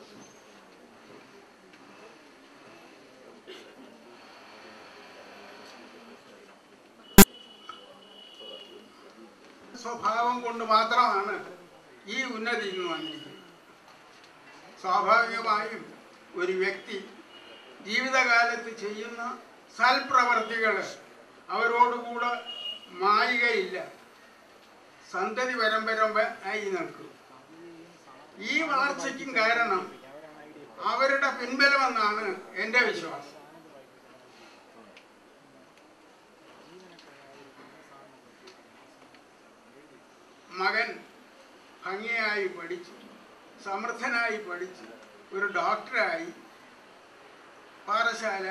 സ്വഭാവം കൊണ്ട് മാത്രമാണ് ഈ ഉന്നതി ഇന്ന് വന്നിരിക്കുന്നത് സ്വാഭാവികമായും ഒരു വ്യക്തി ജീവിതകാലത്ത് ചെയ്യുന്ന സൽപ്രവർത്തികൾ അവരോടുകൂടെ മായുകയില്ല സന്തതി പരമ്പര ആയി നിൽക്കും ഈ വളർച്ചയ്ക്കും കാരണം അവരുടെ പിൻബലമെന്നാണ് എൻ്റെ വിശ്വാസം മകൻ ഭംഗിയായി പഠിച്ചു സമർത്ഥനായി പഠിച്ചു ഒരു ഡോക്ടറായി പാറശാല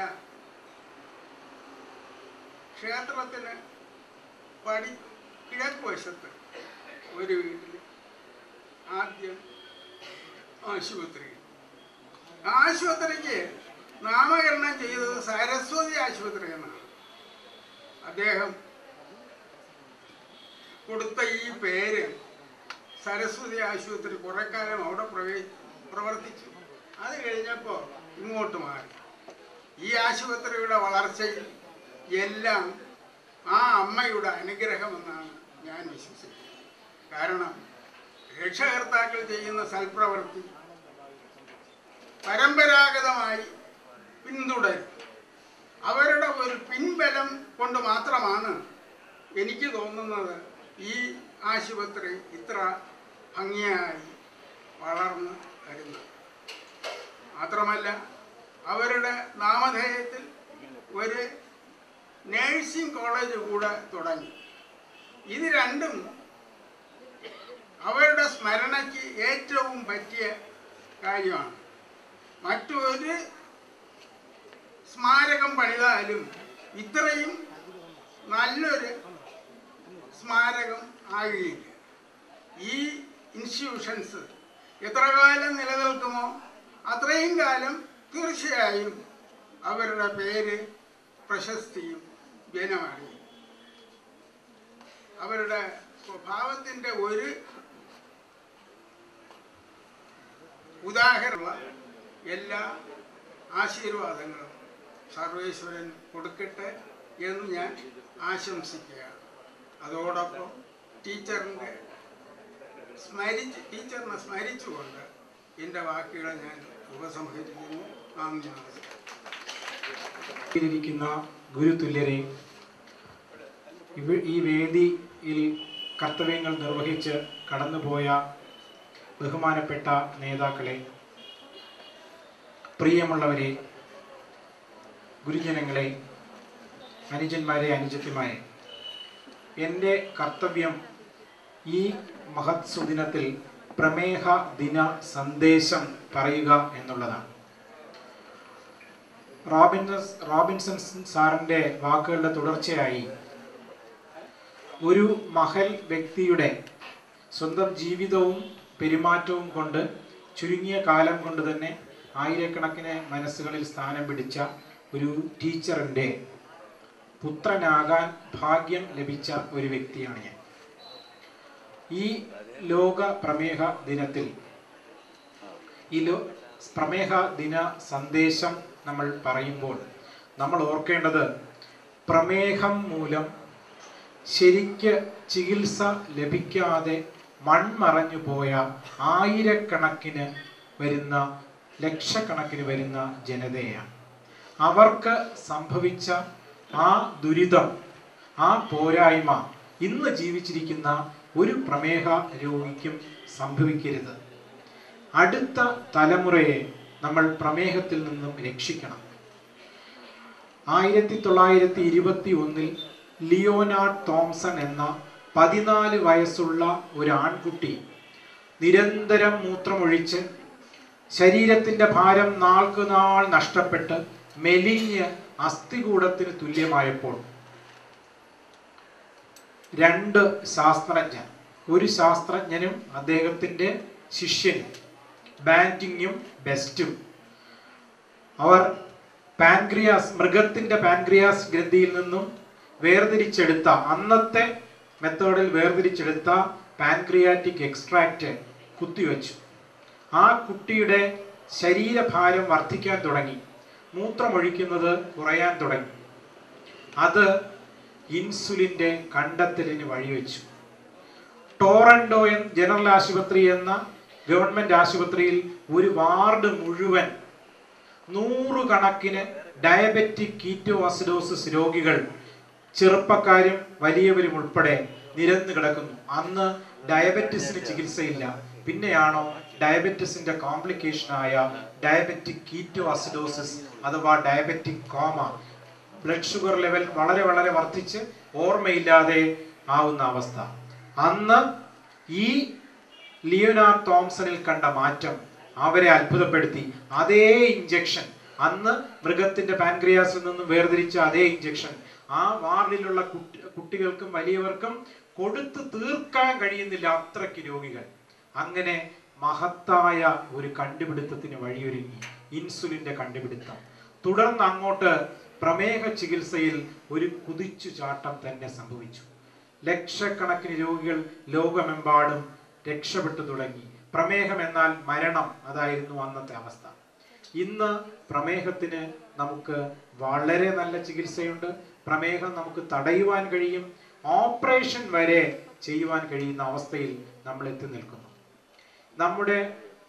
ക്ഷേത്രത്തിന് പടി കിഴക്ക് വശത്ത് ഒരു വീട്ടിൽ ആദ്യം ആശുപത്രി ആശുപത്രിക്ക് നാമകരണം ചെയ്തത് സരസ്വതി ആശുപത്രി എന്നാണ് അദ്ദേഹം കൊടുത്ത ഈ പേര് സരസ്വതി ആശുപത്രി കുറെ കാലം അവിടെ പ്രവേ പ്രവർത്തിച്ചു അത് കഴിഞ്ഞപ്പോൾ ഇങ്ങോട്ട് മാറി ഈ ആശുപത്രിയുടെ വളർച്ചയിൽ എല്ലാം ആ അമ്മയുടെ അനുഗ്രഹമെന്നാണ് ഞാൻ വിശ്വസിക്കുന്നത് കാരണം രക്ഷകർത്താക്കൾ ചെയ്യുന്ന സൽപ്രവൃത്തി പരമ്പരാഗതമായി പിന്തുടരും അവരുടെ ഒരു പിൻബലം കൊണ്ട് മാത്രമാണ് എനിക്ക് തോന്നുന്നത് ഈ ആശുപത്രി ഇത്ര ഭംഗിയായി വളർന്ന് വരുന്നത് മാത്രമല്ല അവരുടെ നാമധേയത്തിൽ ഒരു നേഴ്സിംഗ് കോളേജ് കൂടെ തുടങ്ങി ഇത് രണ്ടും അവരുടെ സ്മരണയ്ക്ക് ഏറ്റവും പറ്റിയ കാര്യമാണ് മറ്റൊരു സ്മാരകം പണിതാലും ഇത്രയും നല്ലൊരു സ്മാരകം ആകുകയില്ല ഈ ഇൻസ്റ്റിറ്റ്യൂഷൻസ് എത്ര കാലം നിലനിൽക്കുമോ അത്രയും കാലം തീർച്ചയായും അവരുടെ പേര് പ്രശസ്തിയും ജനമറിയും അവരുടെ സ്വഭാവത്തിൻ്റെ ഒരു ഉദാഹരണ എല്ലാ ആശീർവാദങ്ങളും സർവേശ്വരൻ കൊടുക്കട്ടെ എന്ന് ഞാൻ ആശംസിക്കുകയാണ് അതോടൊപ്പം ടീച്ചറിൻ്റെ സ്മരിച്ച് ടീച്ചറിനെ സ്മരിച്ചുകൊണ്ട് എൻ്റെ വാക്കുകളെ ഞാൻ ഉപസംഹരിക്കുന്നു നന്ദി നമസ്കാരം ഇരിക്കുന്ന ഗുരുതുല്യരെ ഇവ- ഈ വേദിയിൽ കർത്തവ്യങ്ങൾ നിർവഹിച്ച് കടന്നുപോയ ബഹുമാനപ്പെട്ട നേതാക്കളെ പ്രിയമുള്ളവരെ ഗുരുജനങ്ങളെ അനുജന്മാരെ അനുജത്തിമാരെ എൻ്റെ കർത്തവ്യം ഈ മഹത് സുദിനത്തിൽ പ്രമേഹ ദിന സന്ദേശം പറയുക എന്നുള്ളതാണ് റോബിൻസൺ റോബിൻസൺ സാറിൻ്റെ വാക്കുകളുടെ തുടർച്ചയായി ഒരു മഹൽ വ്യക്തിയുടെ സ്വന്തം ജീവിതവും പെരുമാറ്റവും കൊണ്ട് ചുരുങ്ങിയ കാലം കൊണ്ട് തന്നെ ആയിരക്കണക്കിന് മനസ്സുകളിൽ സ്ഥാനം പിടിച്ച ഒരു ടീച്ചറിൻ്റെ പുത്രനാകാൻ ഭാഗ്യം ലഭിച്ച ഒരു വ്യക്തിയാണ് ഞാൻ ഈ ലോക പ്രമേഹ ദിനത്തിൽ ഈ ലോ പ്രമേഹ ദിന സന്ദേശം നമ്മൾ പറയുമ്പോൾ നമ്മൾ ഓർക്കേണ്ടത് പ്രമേഹം മൂലം ശരിക്ക് ചികിത്സ ലഭിക്കാതെ മൺമറഞ്ഞു പോയ ആയിരക്കണക്കിന് വരുന്ന ലക്ഷക്കണക്കിന് വരുന്ന ജനതയാണ് അവർക്ക് സംഭവിച്ച ആ ദുരിതം ആ പോരായ്മ ഇന്ന് ജീവിച്ചിരിക്കുന്ന ഒരു പ്രമേഹ രോഗിക്കും സംഭവിക്കരുത് അടുത്ത തലമുറയെ നമ്മൾ പ്രമേഹത്തിൽ നിന്നും രക്ഷിക്കണം ആയിരത്തി തൊള്ളായിരത്തി ഇരുപത്തി ഒന്നിൽ ലിയോനാർഡ് തോംസൺ എന്ന പതിനാല് വയസ്സുള്ള ഒരു ആൺകുട്ടി നിരന്തരം മൂത്രമൊഴിച്ച് ശരീരത്തിൻ്റെ ഭാരം നാൾക്ക് നാൾ നഷ്ടപ്പെട്ട് മെലിഞ്ഞ് അസ്ഥികൂടത്തിന് തുല്യമായപ്പോൾ രണ്ട് ശാസ്ത്രജ്ഞർ ഒരു ശാസ്ത്രജ്ഞനും അദ്ദേഹത്തിൻ്റെ ശിഷ്യനും ബാൻറ്റിങ്ങും ബെസ്റ്റും അവർ പാൻക്രിയാസ് മൃഗത്തിൻ്റെ പാൻക്രിയാസ് ഗ്രന്ഥിയിൽ നിന്നും വേർതിരിച്ചെടുത്ത അന്നത്തെ മെത്തേഡിൽ വേർതിരിച്ചെടുത്ത പാൻക്രിയാറ്റിക് എക്സ്ട്രാക്റ്റ് കുത്തിവെച്ചു ആ കുട്ടിയുടെ ശരീരഭാരം വർദ്ധിക്കാൻ തുടങ്ങി മൂത്രമൊഴിക്കുന്നത് കുറയാൻ തുടങ്ങി അത് ഇൻസുലിൻ്റെ കണ്ടെത്തലിന് വഴിവെച്ചു ടോറൻഡോ എന്ന ജനറൽ ആശുപത്രി എന്ന ഗവൺമെന്റ് ആശുപത്രിയിൽ ഒരു വാർഡ് മുഴുവൻ നൂറുകണക്കിന് ഡയബറ്റിക് കീറ്റോഅസിഡോസിസ് രോഗികൾ ചെറുപ്പക്കാരും വലിയവരും ഉൾപ്പെടെ നിരന്നു കിടക്കുന്നു അന്ന് ഡയബറ്റിസിന് ചികിത്സയില്ല പിന്നെയാണോ ഡയബറ്റിസിന്റെ കോംപ്ലിക്കേഷനായ ഡയബറ്റിക് കീറ്റോഅസിഡോസിസ് അഥവാ diabetic coma blood sugar level വളരെ വളരെ വർദ്ധിച്ച് ഓർമ്മയില്ലാതെ ആവുന്ന അവസ്ഥ അന്ന് ഈ ലിയോനാർഡ് തോംസണിൽ കണ്ട മാറ്റം അവരെ അത്ഭുതപ്പെടുത്തി അതേ ഇഞ്ചക്ഷൻ അന്ന് മൃഗത്തിന്റെ പാൻക്രിയാസിൽ നിന്നും വേർതിരിച്ച അതേ ഇഞ്ചക്ഷൻ ആ വാർഡിലുള്ള കുട്ടി- കുട്ടികൾക്കും വലിയവർക്കും കൊടുത്തു തീർക്കാൻ കഴിയുന്നില്ല അത്രയ്ക്ക് രോഗികൾ അങ്ങനെ മഹത്തായ ഒരു കണ്ടുപിടുത്തത്തിന് വഴിയൊരുങ്ങി ഇൻസുലിന്റെ കണ്ടുപിടുത്തം തുടർന്ന് അങ്ങോട്ട് പ്രമേഹ ചികിത്സയിൽ ഒരു കുതിച്ചു ചാട്ടം തന്നെ സംഭവിച്ചു ലക്ഷക്കണക്കിന് രോഗികൾ ലോകമെമ്പാടും രക്ഷപ്പെട്ടു തുടങ്ങി പ്രമേഹം എന്നാൽ മരണം അതായിരുന്നു അന്നത്തെ അവസ്ഥ ഇന്ന് പ്രമേഹത്തിന് നമുക്ക് വളരെ നല്ല ചികിത്സയുണ്ട് പ്രമേഹം നമുക്ക് തടയുവാൻ കഴിയും ഓപ്പറേഷൻ വരെ ചെയ്യുവാൻ കഴിയുന്ന അവസ്ഥയിൽ നമ്മൾ എത്തി നിൽക്കുന്നു നമ്മുടെ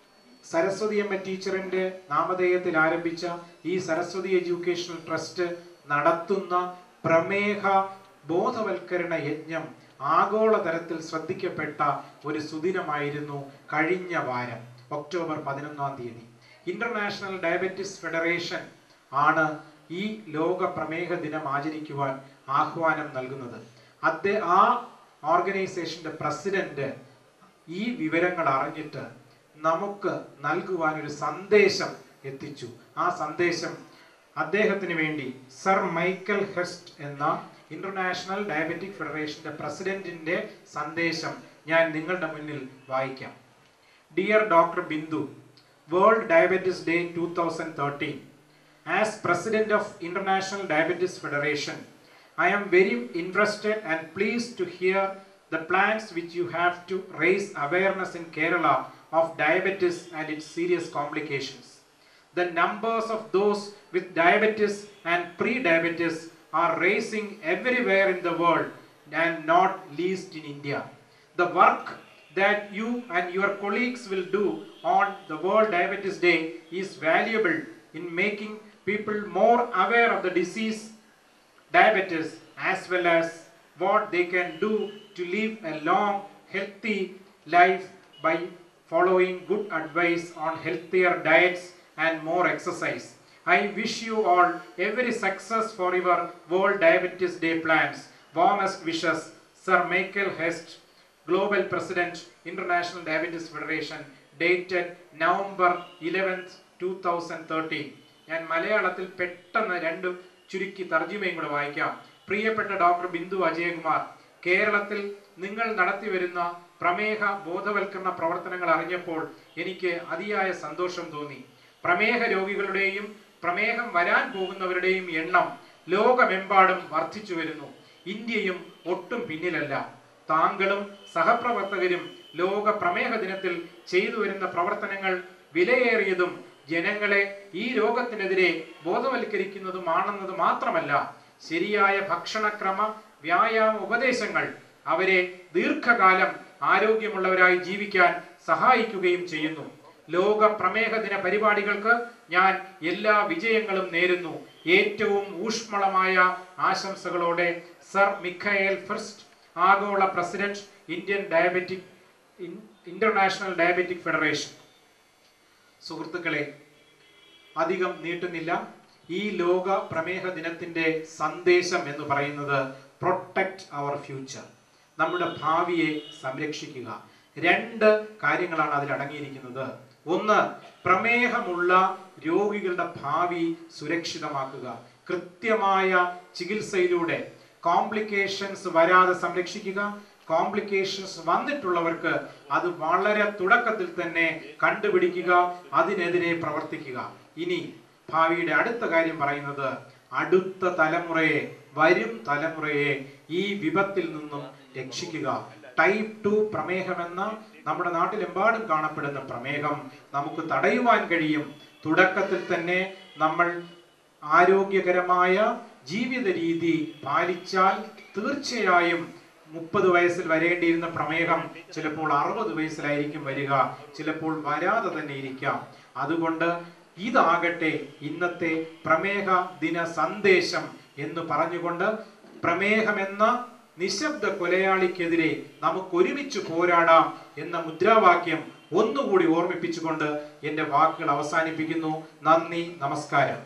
സരസ്വതി അമ്മ ടീച്ചറിന്റെ നാമധേയത്തിൽ ആരംഭിച്ച ഈ സരസ്വതി എഡ്യൂക്കേഷണൽ ട്രസ്റ്റ് നടത്തുന്ന പ്രമേഹ ബോധവൽക്കരണ യജ്ഞം ആഗോളതലത്തിൽ ശ്രദ്ധിക്കപ്പെട്ട ഒരു സുദിനമായിരുന്നു കഴിഞ്ഞ വാരം ഒക്ടോബർ പതിനൊന്നാം തീയതി ഇന്റർനാഷണൽ ഡയബറ്റിസ് ഫെഡറേഷൻ ആണ് ഈ ലോക പ്രമേഹ ദിനം ആചരിക്കുവാൻ ആഹ്വാനം നൽകുന്നത് അദ്ദേഹ ആ ഓർഗനൈസേഷന്റെ പ്രസിഡന്റ് ഈ വിവരങ്ങൾ അറിഞ്ഞിട്ട് നമുക്ക് നൽകുവാൻ ഒരു സന്ദേശം എത്തിച്ചു ആ സന്ദേശം അദ്ദേഹത്തിന് വേണ്ടി സർ മൈക്കൽ ഹെസ്റ്റ് എന്ന ഇന്റർനാഷണൽ ഡയബറ്റിക് ഫെഡറേഷന്റെ പ്രസിഡന്റിന്റെ സന്ദേശം ഞാൻ നിങ്ങളുടെ മുന്നിൽ വായിക്കാം dear doctor Bindu world diabetes day two thousand thirteen as president of international diabetes federation I am very interested and pleased to hear the plans which you have to raise awareness in Kerala of diabetes and its serious complications. The numbers of those with diabetes and pre-diabetes are rising everywhere in the world and not least in India. The work that you and your colleagues will do on the World Diabetes Day is valuable in making people more aware of the disease diabetes as well as what they can do to live a long, healthy life by following good advice on healthier diets and more exercise. I wish you all every success for your World Diabetes Day plans. Warmest wishes, Sir Michael Hest, Global President, International Diabetes Federation, dated November 11th, 2013. ഞാൻ മലയാളത്തിൽ പെട്ടെന്ന് രണ്ടും ചുരുക്കി തർജ്ജിമയും കൂടെ വായിക്കാം പ്രിയപ്പെട്ട ഡോക്ടർ ബിന്ദു അജയകുമാർ കേരളത്തിൽ നിങ്ങൾ നടത്തിവരുന്ന പ്രമേഹ ബോധവൽക്കരണ പ്രവർത്തനങ്ങൾ അറിഞ്ഞപ്പോൾ എനിക്ക് അതിയായ സന്തോഷം തോന്നി പ്രമേഹ രോഗികളുടെയും പ്രമേഹം വരാൻ പോകുന്നവരുടെയും എണ്ണം ലോകമെമ്പാടും വർദ്ധിച്ചു വരുന്നു ഇന്ത്യയും ഒട്ടും പിന്നിലല്ല താങ്കളും സഹപ്രവർത്തകരും ലോക പ്രമേഹ ദിനത്തിൽ ചെയ്തു വരുന്ന പ്രവർത്തനങ്ങൾ വിലയേറിയതും ജനങ്ങളെ ഈ രോഗത്തിനെതിരെ ബോധവൽക്കരിക്കുന്നതുമാണെന്നത് മാത്രമല്ല ശരിയായ ഭക്ഷണക്രമ വ്യായാമ ഉപദേശങ്ങൾ അവരെ ദീർഘകാലം ആരോഗ്യമുള്ളവരായി ജീവിക്കാൻ സഹായിക്കുകയും ചെയ്യുന്നു ലോക പ്രമേഹ ദിന പരിപാടികൾക്ക് ഞാൻ എല്ലാ വിജയങ്ങളും നേരുന്നു ഏറ്റവും ഊഷ്മളമായ ആശംസകളോടെ സർ മിഖയേൽ ഫിർസ്റ്റ് ആഗോള president Indian diabetic international diabetic federation സുഹൃത്തുക്കളെ അധികം നീട്ടുന്നില്ല ഈ ലോക പ്രമേഹ ദിനത്തിന്റെ സന്ദേശം എന്ന് പറയുന്നത് പ്രൊട്ടക്ട് അവർ ഫ്യൂച്ചർ നമ്മുടെ ഭാവിയെ സംരക്ഷിക്കുക രണ്ട് കാര്യങ്ങളാണ് അതിൽ അടങ്ങിയിരിക്കുന്നത് ഒന്ന് പ്രമേഹമുള്ള രോഗികളുടെ ഭാവി സുരക്ഷിതമാക്കുക കൃത്യമായ ചികിത്സയിലൂടെ കോംപ്ലിക്കേഷൻസ് വരാതെ സംരക്ഷിക്കുക കോംപ്ലിക്കേഷൻസ് വന്നിട്ടുള്ളവർക്ക് അത് വളരെ തുടക്കത്തിൽ തന്നെ കണ്ടുപിടിക്കുക അതിനെതിരെ പ്രവർത്തിക്കുക ഇനി ഭാവിയുടെ അടുത്ത കാര്യം പറയുന്നത് അടുത്ത തലമുറയെ വരും തലമുറയെ ഈ വിപത്തിൽ നിന്നും രക്ഷിക്കുക ടൈപ്പ് ടു പ്രമേഹമെന്ന നമ്മുടെ നാട്ടിലെമ്പാടും കാണപ്പെടുന്ന പ്രമേഹം നമുക്ക് തടയുവാൻ കഴിയും തുടക്കത്തിൽ തന്നെ നമ്മൾ ആരോഗ്യകരമായ ജീവിത രീതി പാലിച്ചാൽ തീർച്ചയായും മുപ്പത് വയസ്സിൽ വരേണ്ടിയിരുന്ന പ്രമേഹം ചിലപ്പോൾ അറുപത് വയസ്സിലായിരിക്കും വരിക ചിലപ്പോൾ വരാതെ തന്നെ ഇരിക്കാം അതുകൊണ്ട് ഇതാകട്ടെ ഇന്നത്തെ പ്രമേഹ ദിന സന്ദേശം എന്ന് പറഞ്ഞുകൊണ്ട് പ്രമേഹമെന്ന നിശബ്ദ കൊലയാളിക്കെതിരെ നമുക്ക് ഒരുമിച്ച് പോരാടാം എന്ന മുദ്രാവാക്യം ഒന്നുകൂടി ഓർമ്മിപ്പിച്ചുകൊണ്ട് എൻ്റെ വാക്കുകൾ അവസാനിപ്പിക്കുന്നു നന്ദി നമസ്കാരം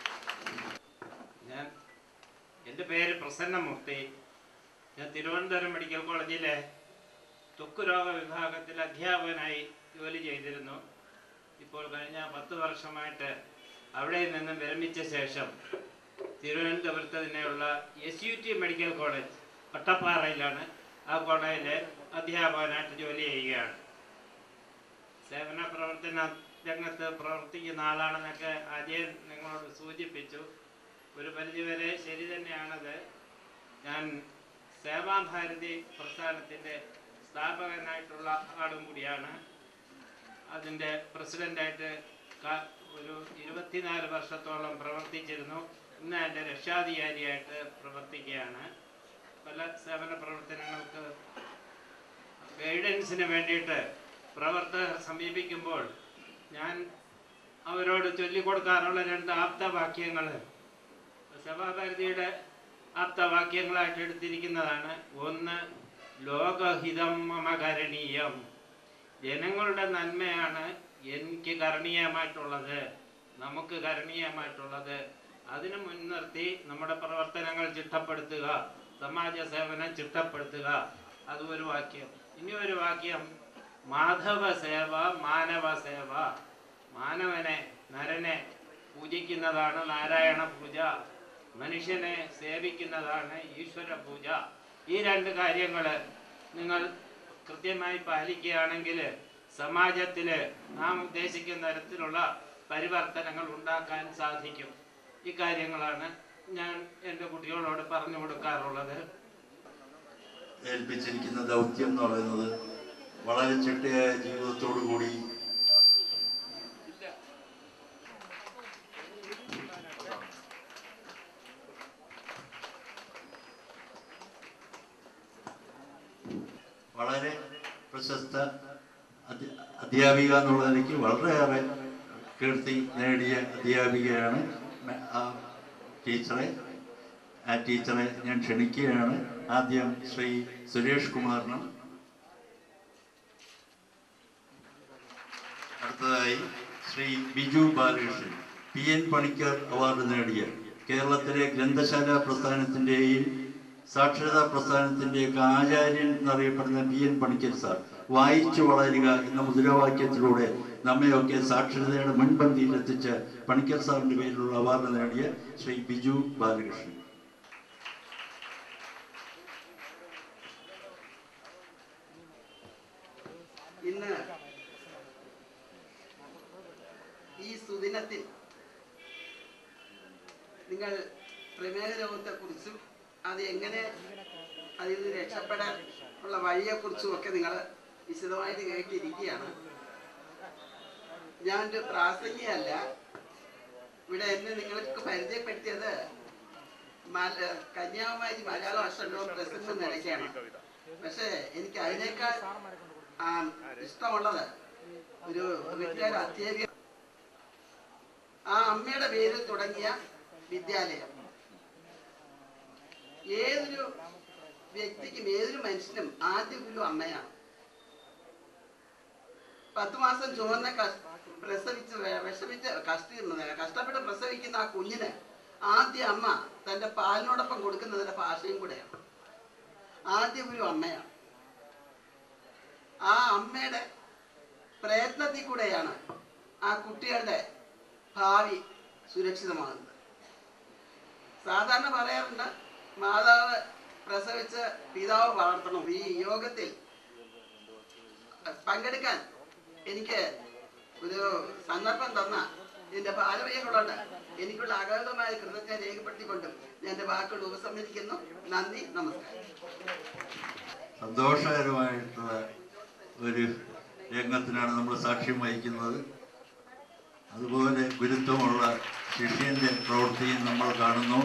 ഞാൻ എൻ്റെ പേര് പ്രസന്നമൂർത്തി ഞാൻ തിരുവനന്തപുരം മെഡിക്കൽ കോളേജിലെ ത്വക്ക് രോഗ വിഭാഗത്തിൽ അധ്യാപകനായി ജോലി ചെയ്തിരുന്നു ഇപ്പോൾ കഴിഞ്ഞ പത്ത് വർഷമായിട്ട് അവിടെ നിന്നും വിരമിച്ച ശേഷം തിരുവനന്തപുരത്ത് തന്നെയുള്ള S U T medical college ഒട്ടപ്പാറയിലാണ് ആ കോളേജിൽ അധ്യാപകനായിട്ട് ജോലി ചെയ്യുകയാണ് സേവന പ്രവർത്തന രംഗത്ത് പ്രവർത്തിക്കുന്ന ആളാണെന്നൊക്കെ ആദ്യം നിങ്ങളോട് സൂചിപ്പിച്ചു ഒരു പരിധിവരെ ശരി തന്നെയാണത് ഞാൻ സേവാഭാരതി പ്രസ്ഥാനത്തിൻ്റെ സ്ഥാപകനായിട്ടുള്ള ആളും കൂടിയാണ് അതിൻ്റെ പ്രസിഡൻ്റായിട്ട് ക- ഒരു ഇരുപത്തിനാല് വർഷത്തോളം പ്രവർത്തിച്ചിരുന്നു ഇന്ന് എൻ്റെ രക്ഷാധികാരിയായിട്ട് പ്രവർത്തിക്കുകയാണ് പല സേവന പ്രവർത്തനങ്ങൾക്ക് ഗൈഡൻസിന് വേണ്ടിയിട്ട് പ്രവർത്തകർ സമീപിക്കുമ്പോൾ ഞാൻ അവരോട് ചൊല്ലിക്കൊടുക്കാറുള്ള രണ്ട് ആപ്തവാക്യങ്ങൾ സഭാഭാരതിയുടെ ആപ്തവാക്യങ്ങളായിട്ട് എടുത്തിരിക്കുന്നതാണ് ഒന്ന് ലോകഹിതം മമ കരണീയം ജനങ്ങളുടെ നന്മയാണ് എനിക്ക് കരണീയമായിട്ടുള്ളത് നമുക്ക് കരണീയമായിട്ടുള്ളത് അതിന് മുൻനിർത്തി നമ്മുടെ പ്രവർത്തനങ്ങൾ ചിട്ടപ്പെടുത്തുക സമാജ സേവനം ചിട്ടപ്പെടുത്തുക അത് ഒരു വാക്യം ഇനി ഒരു വാക്യം മാധവ സേവ മാനവ സേവ മാനവനെ നരനെ പൂജിക്കുന്നതാണ് നാരായണ പൂജ മനുഷ്യനെ സേവിക്കുന്നതാണ് ഈശ്വര പൂജ ഈ രണ്ട് കാര്യങ്ങൾ നിങ്ങൾ കൃത്യമായി പാലിക്കുകയാണെങ്കിൽ സമാജത്തിൽ നാം ഉദ്ദേശിക്കുന്ന തരത്തിലുള്ള പരിവർത്തനങ്ങൾ ഉണ്ടാക്കാൻ സാധിക്കും ഇക്കാര്യങ്ങളാണ് ഞാൻ എൻ്റെ കുട്ടികളോട് പറഞ്ഞു കൊടുക്കാറുള്ളത് ഏൽപ്പിച്ചിരിക്കുന്ന ദൗത്യം എന്ന് പറയുന്നത് വളരെ ചിട്ടയായ ജീവിതത്തോടു കൂടി വളരെ പ്രശസ്ത അധ്യ- അധ്യാപിക എന്നുള്ള നിലയ്ക്ക് വളരെയേറെ കീർത്തി നേടിയ അധ്യാപികയാണ് മെ- ആ ടീച്ചറെ ആ ടീച്ചറെ ഞാൻ ക്ഷണിക്കുകയാണ് ആദ്യം ശ്രീ സുരേഷ് കുമാറിനും അടുത്തതായി Shri Biju Balakrishnan P N Panicker award നേടിയ കേരളത്തിലെ ഗ്രന്ഥശാല പ്രസ്ഥാനത്തിന്റെയും സാക്ഷരതാ പ്രസ്ഥാനത്തിന്റെയൊക്കെ ആചാര്യൻ എന്നറിയപ്പെടുന്ന പി എൻ പണിക്കർ സാർ വായിച്ചു വളരുക എന്ന മുദ്രാവാക്യത്തിലൂടെ നമ്മയൊക്കെ സാക്ഷരതയുടെ മുൻപന്തിയിൽ എത്തിച്ച പണിക്കർ സാറിന്റെ പേരിലുള്ള അവാർഡ് നേടിയ ശ്രീ ബിജു ബാലകൃഷ്ണൻ ഇന്ന് ഈ സുദിനത്തിൽ നിങ്ങൾ പ്രമേഹ രോഗത്തെക്കുറിച്ചും അത് എങ്ങനെ അതിൽ നിന്ന് രക്ഷപ്പെടാൻ ഉള്ള വഴിയെക്കുറിച്ചും ഒക്കെ നിങ്ങൾ വിശദമായിട്ട് കേട്ടിരിക്കുകയാണ് ഞാൻ ഒരു പ്രാസംഗികല്ല ഇവിടെ എന്നെ നിങ്ങൾക്ക് പരിചയപ്പെടുത്തിയത് മല- കന്യാകുമാരി മലയാള അക്ഷരോ പ്രസംഗം നിലയ്ക്കാണ് പക്ഷേ എനിക്ക് അതിനേക്കാൾ ആ, ഇഷ്ടമുള്ളത് ഒരു വീട്ടുകാർ അധ്യാപിക ആ അമ്മയുടെ പേരിൽ തുടങ്ങിയ വിദ്യാലയം ഏതൊരു വ്യക്തിക്കും ഏതൊരു മനുഷ്യനും ആദ്യ ഗുരു അമ്മയാണ് പത്ത് മാസം ചുവന്ന കഷ്- പ്രസവിച്ച് വെ- വിഷമിച്ച് കഷ്ട കഷ്ടപ്പെട്ട് പ്രസവിക്കുന്ന ആ കുഞ്ഞിന് ആദ്യ അമ്മ തന്റെ പാലിനോടൊപ്പം കൊടുക്കുന്നതിന്റെ ഭാഷയും കൂടെയാണ് ആദ്യ ഗുരു അമ്മയാണ് ആ അമ്മയുടെ പ്രയത്നത്തിൽ കൂടെയാണ് ആ കുട്ടികളുടെ ഭാവി സുരക്ഷിതമാകുന്നത് സാധാരണ പറയാറുണ്ട് മാതാവ് പ്രസവിച്ച് പിതാവ് വളർത്തണം ഈ യോഗത്തിൽ പങ്കെടുക്കാൻ എനിക്ക് ഒരു സന്ദർഭം തന്ന ഇതിന്റെ ഭാരവീയങ്ങളോട് എനിക്കുള്ള അഗാധമായ കൃതജ്ഞത രേഖപ്പെടുത്തിക്കൊണ്ടും ഞാൻ എൻ്റെ വാക്കുകൾ ഉപസംഹരിക്കുന്നു നന്ദി നമസ്കാരം സന്തോഷകരമായിട്ടുള്ള ഒരു രംഗത്തിനാണ് നമ്മൾ സാക്ഷ്യം വഹിക്കുന്നത് അതുപോലെ ഗുരുത്വമുള്ള ശിഷ്യന്റെ പ്രവൃത്തിയും നമ്മൾ കാണുന്നു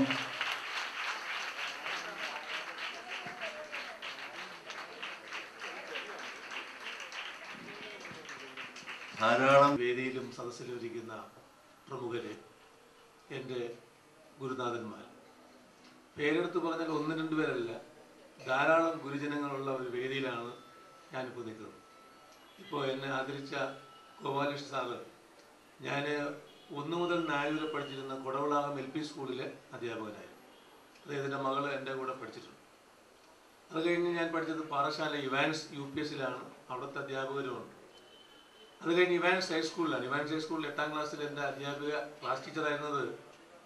ധാരാളം വേദിയിലും സദസ്സിലും ഇരിക്കുന്ന പ്രമുഖര് എൻ്റെ ഗുരുനാഥന്മാർ പേരെടുത്ത് പറഞ്ഞാൽ ഒന്ന് രണ്ട് പേരല്ല ധാരാളം ഗുരുജനങ്ങളുള്ള ഒരു വേദിയിലാണ് ഞാനിപ്പോൾ നിൽക്കുന്നത് ഇപ്പോൾ എന്നെ ആദരിച്ച ഗോപാലകൃഷ്ണ സാറ് ഞാൻ ഒന്ന് മുതൽ നാല് വരെ പഠിച്ചിരുന്ന കൊടവളാകം എൽ പി സ്കൂളിലെ അധ്യാപകനായിരുന്നു അദ്ദേഹത്തിൻ്റെ മകൾ എൻ്റെ കൂടെ പഠിച്ചിട്ടുണ്ട് അത് കഴിഞ്ഞ് ഞാൻ പഠിച്ചത് പാറശാല ഇവാൻസ് യു പി എസിലാണ് അവിടുത്തെ അധ്യാപകരുമുണ്ട് അത് കഴിഞ്ഞ് ഇവാൻസ് ഹൈസ്കൂളിലാണ് ഇവാൻസ് ഹൈസ്കൂളിൽ എട്ടാം ക്ലാസ്സിൽ എൻ്റെ അധ്യാപിക ക്ലാസ് ടീച്ചറായിരുന്നത്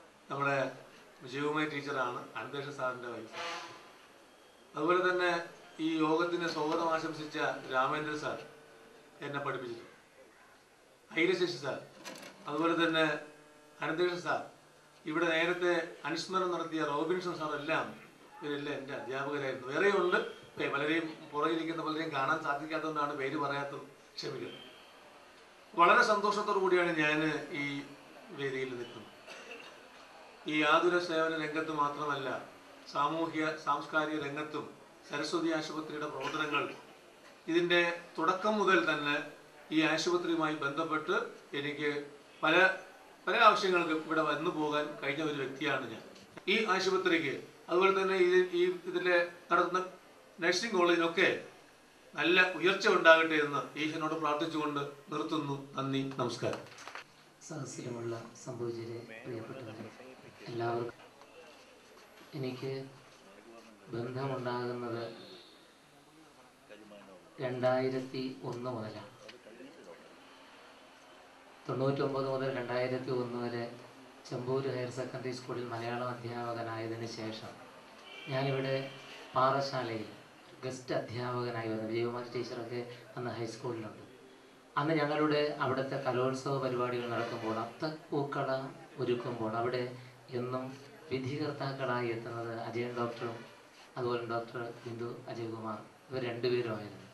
നമ്മുടെ വിജയകുമാരി ടീച്ചറാണ് അനന്തേഷ സാറിൻ്റെ വൈഫ് അതുപോലെ തന്നെ ഈ യോഗത്തിന് സ്വാഗതം ആശംസിച്ച രാമേന്ദ്ര സാർ എന്നെ പഠിപ്പിച്ചിട്ടുണ്ട് ഐരശേഷി സാർ അതുപോലെ തന്നെ അനന്തകൃഷ്ണൻ സാർ ഇവിടെ നേരത്തെ അനുസ്മരണം നടത്തിയ റോബിൻസൺ സാർ എല്ലാം ഇവരെല്ലാം എൻ്റെ അധ്യാപകരായിരുന്നു വേറെയുണ്ട് ഇപ്പേ പലരെയും പുറകിരിക്കുന്ന പലരെയും കാണാൻ സാധിക്കാത്തതുകൊണ്ടാണ് പേര് പറയാത്തത് ക്ഷമിക്കുന്നത് വളരെ സന്തോഷത്തോടു കൂടിയാണ് ഞാൻ ഈ വേദിയിൽ നിൽക്കുന്നത് ഈ ആതുര സേവന രംഗത്ത് മാത്രമല്ല സാമൂഹ്യ സാംസ്കാരിക രംഗത്തും സരസ്വതി ആശുപത്രിയുടെ പ്രവർത്തനങ്ങൾ ഇതിൻ്റെ തുടക്കം മുതൽ തന്നെ ഈ ആശുപത്രിയുമായി ബന്ധപ്പെട്ട് എനിക്ക് പല പല ആവശ്യങ്ങൾക്കും ഇവിടെ വന്നു പോകാൻ കഴിഞ്ഞ ഒരു വ്യക്തിയാണ് ഞാൻ ഈ ആശുപത്രിക്ക് അതുപോലെ തന്നെ ഇത് ഈ ഇതിലെ നടത്തുന്ന നഴ്സിംഗ് കോളേജിനൊക്കെ നല്ല ഉയർച്ച ഉണ്ടാകട്ടെ എന്ന് ഈശ്വരനോട് പ്രാർത്ഥിച്ചുകൊണ്ട് നിർത്തുന്നു നന്ദി നമസ്കാരം സഹസ്രമുള്ള സംഭവിച്ചരെ പ്രിയപ്പെട്ടവരെ എല്ലാവർക്കും എനിക്ക് ബന്ധമുണ്ടാകുന്നത് രണ്ടായിരത്തി ഒന്ന് മുതലാണ് തൊണ്ണൂറ്റൊമ്പത് മുതൽ രണ്ടായിരത്തി ഒന്ന് വരെ ചെമ്പൂര് ഹയർ സെക്കൻഡറി സ്കൂളിൽ മലയാളം അധ്യാപകനായതിനു ശേഷം ഞാനിവിടെ പാറശാലയിൽ ഗസ്റ്റ് അധ്യാപകനായി വന്നു വിജയകുമാരി ടീച്ചറൊക്കെ അന്ന് ഹൈസ്കൂളിലുണ്ട് അന്ന് ഞങ്ങളുടെ അവിടുത്തെ കലോത്സവ പരിപാടികൾ നടക്കുമ്പോൾ അത്തപ്പൂക്കള ഒരുക്കുമ്പോൾ അവിടെ എന്നും വിധികർത്താക്കളായി എത്തുന്നത് അജയൻ ഡോക്ടറും അതുപോലെ ഡോക്ടർ ബിന്ദു അജയകുമാർ ഇവർ രണ്ടുപേരുമായിരുന്നു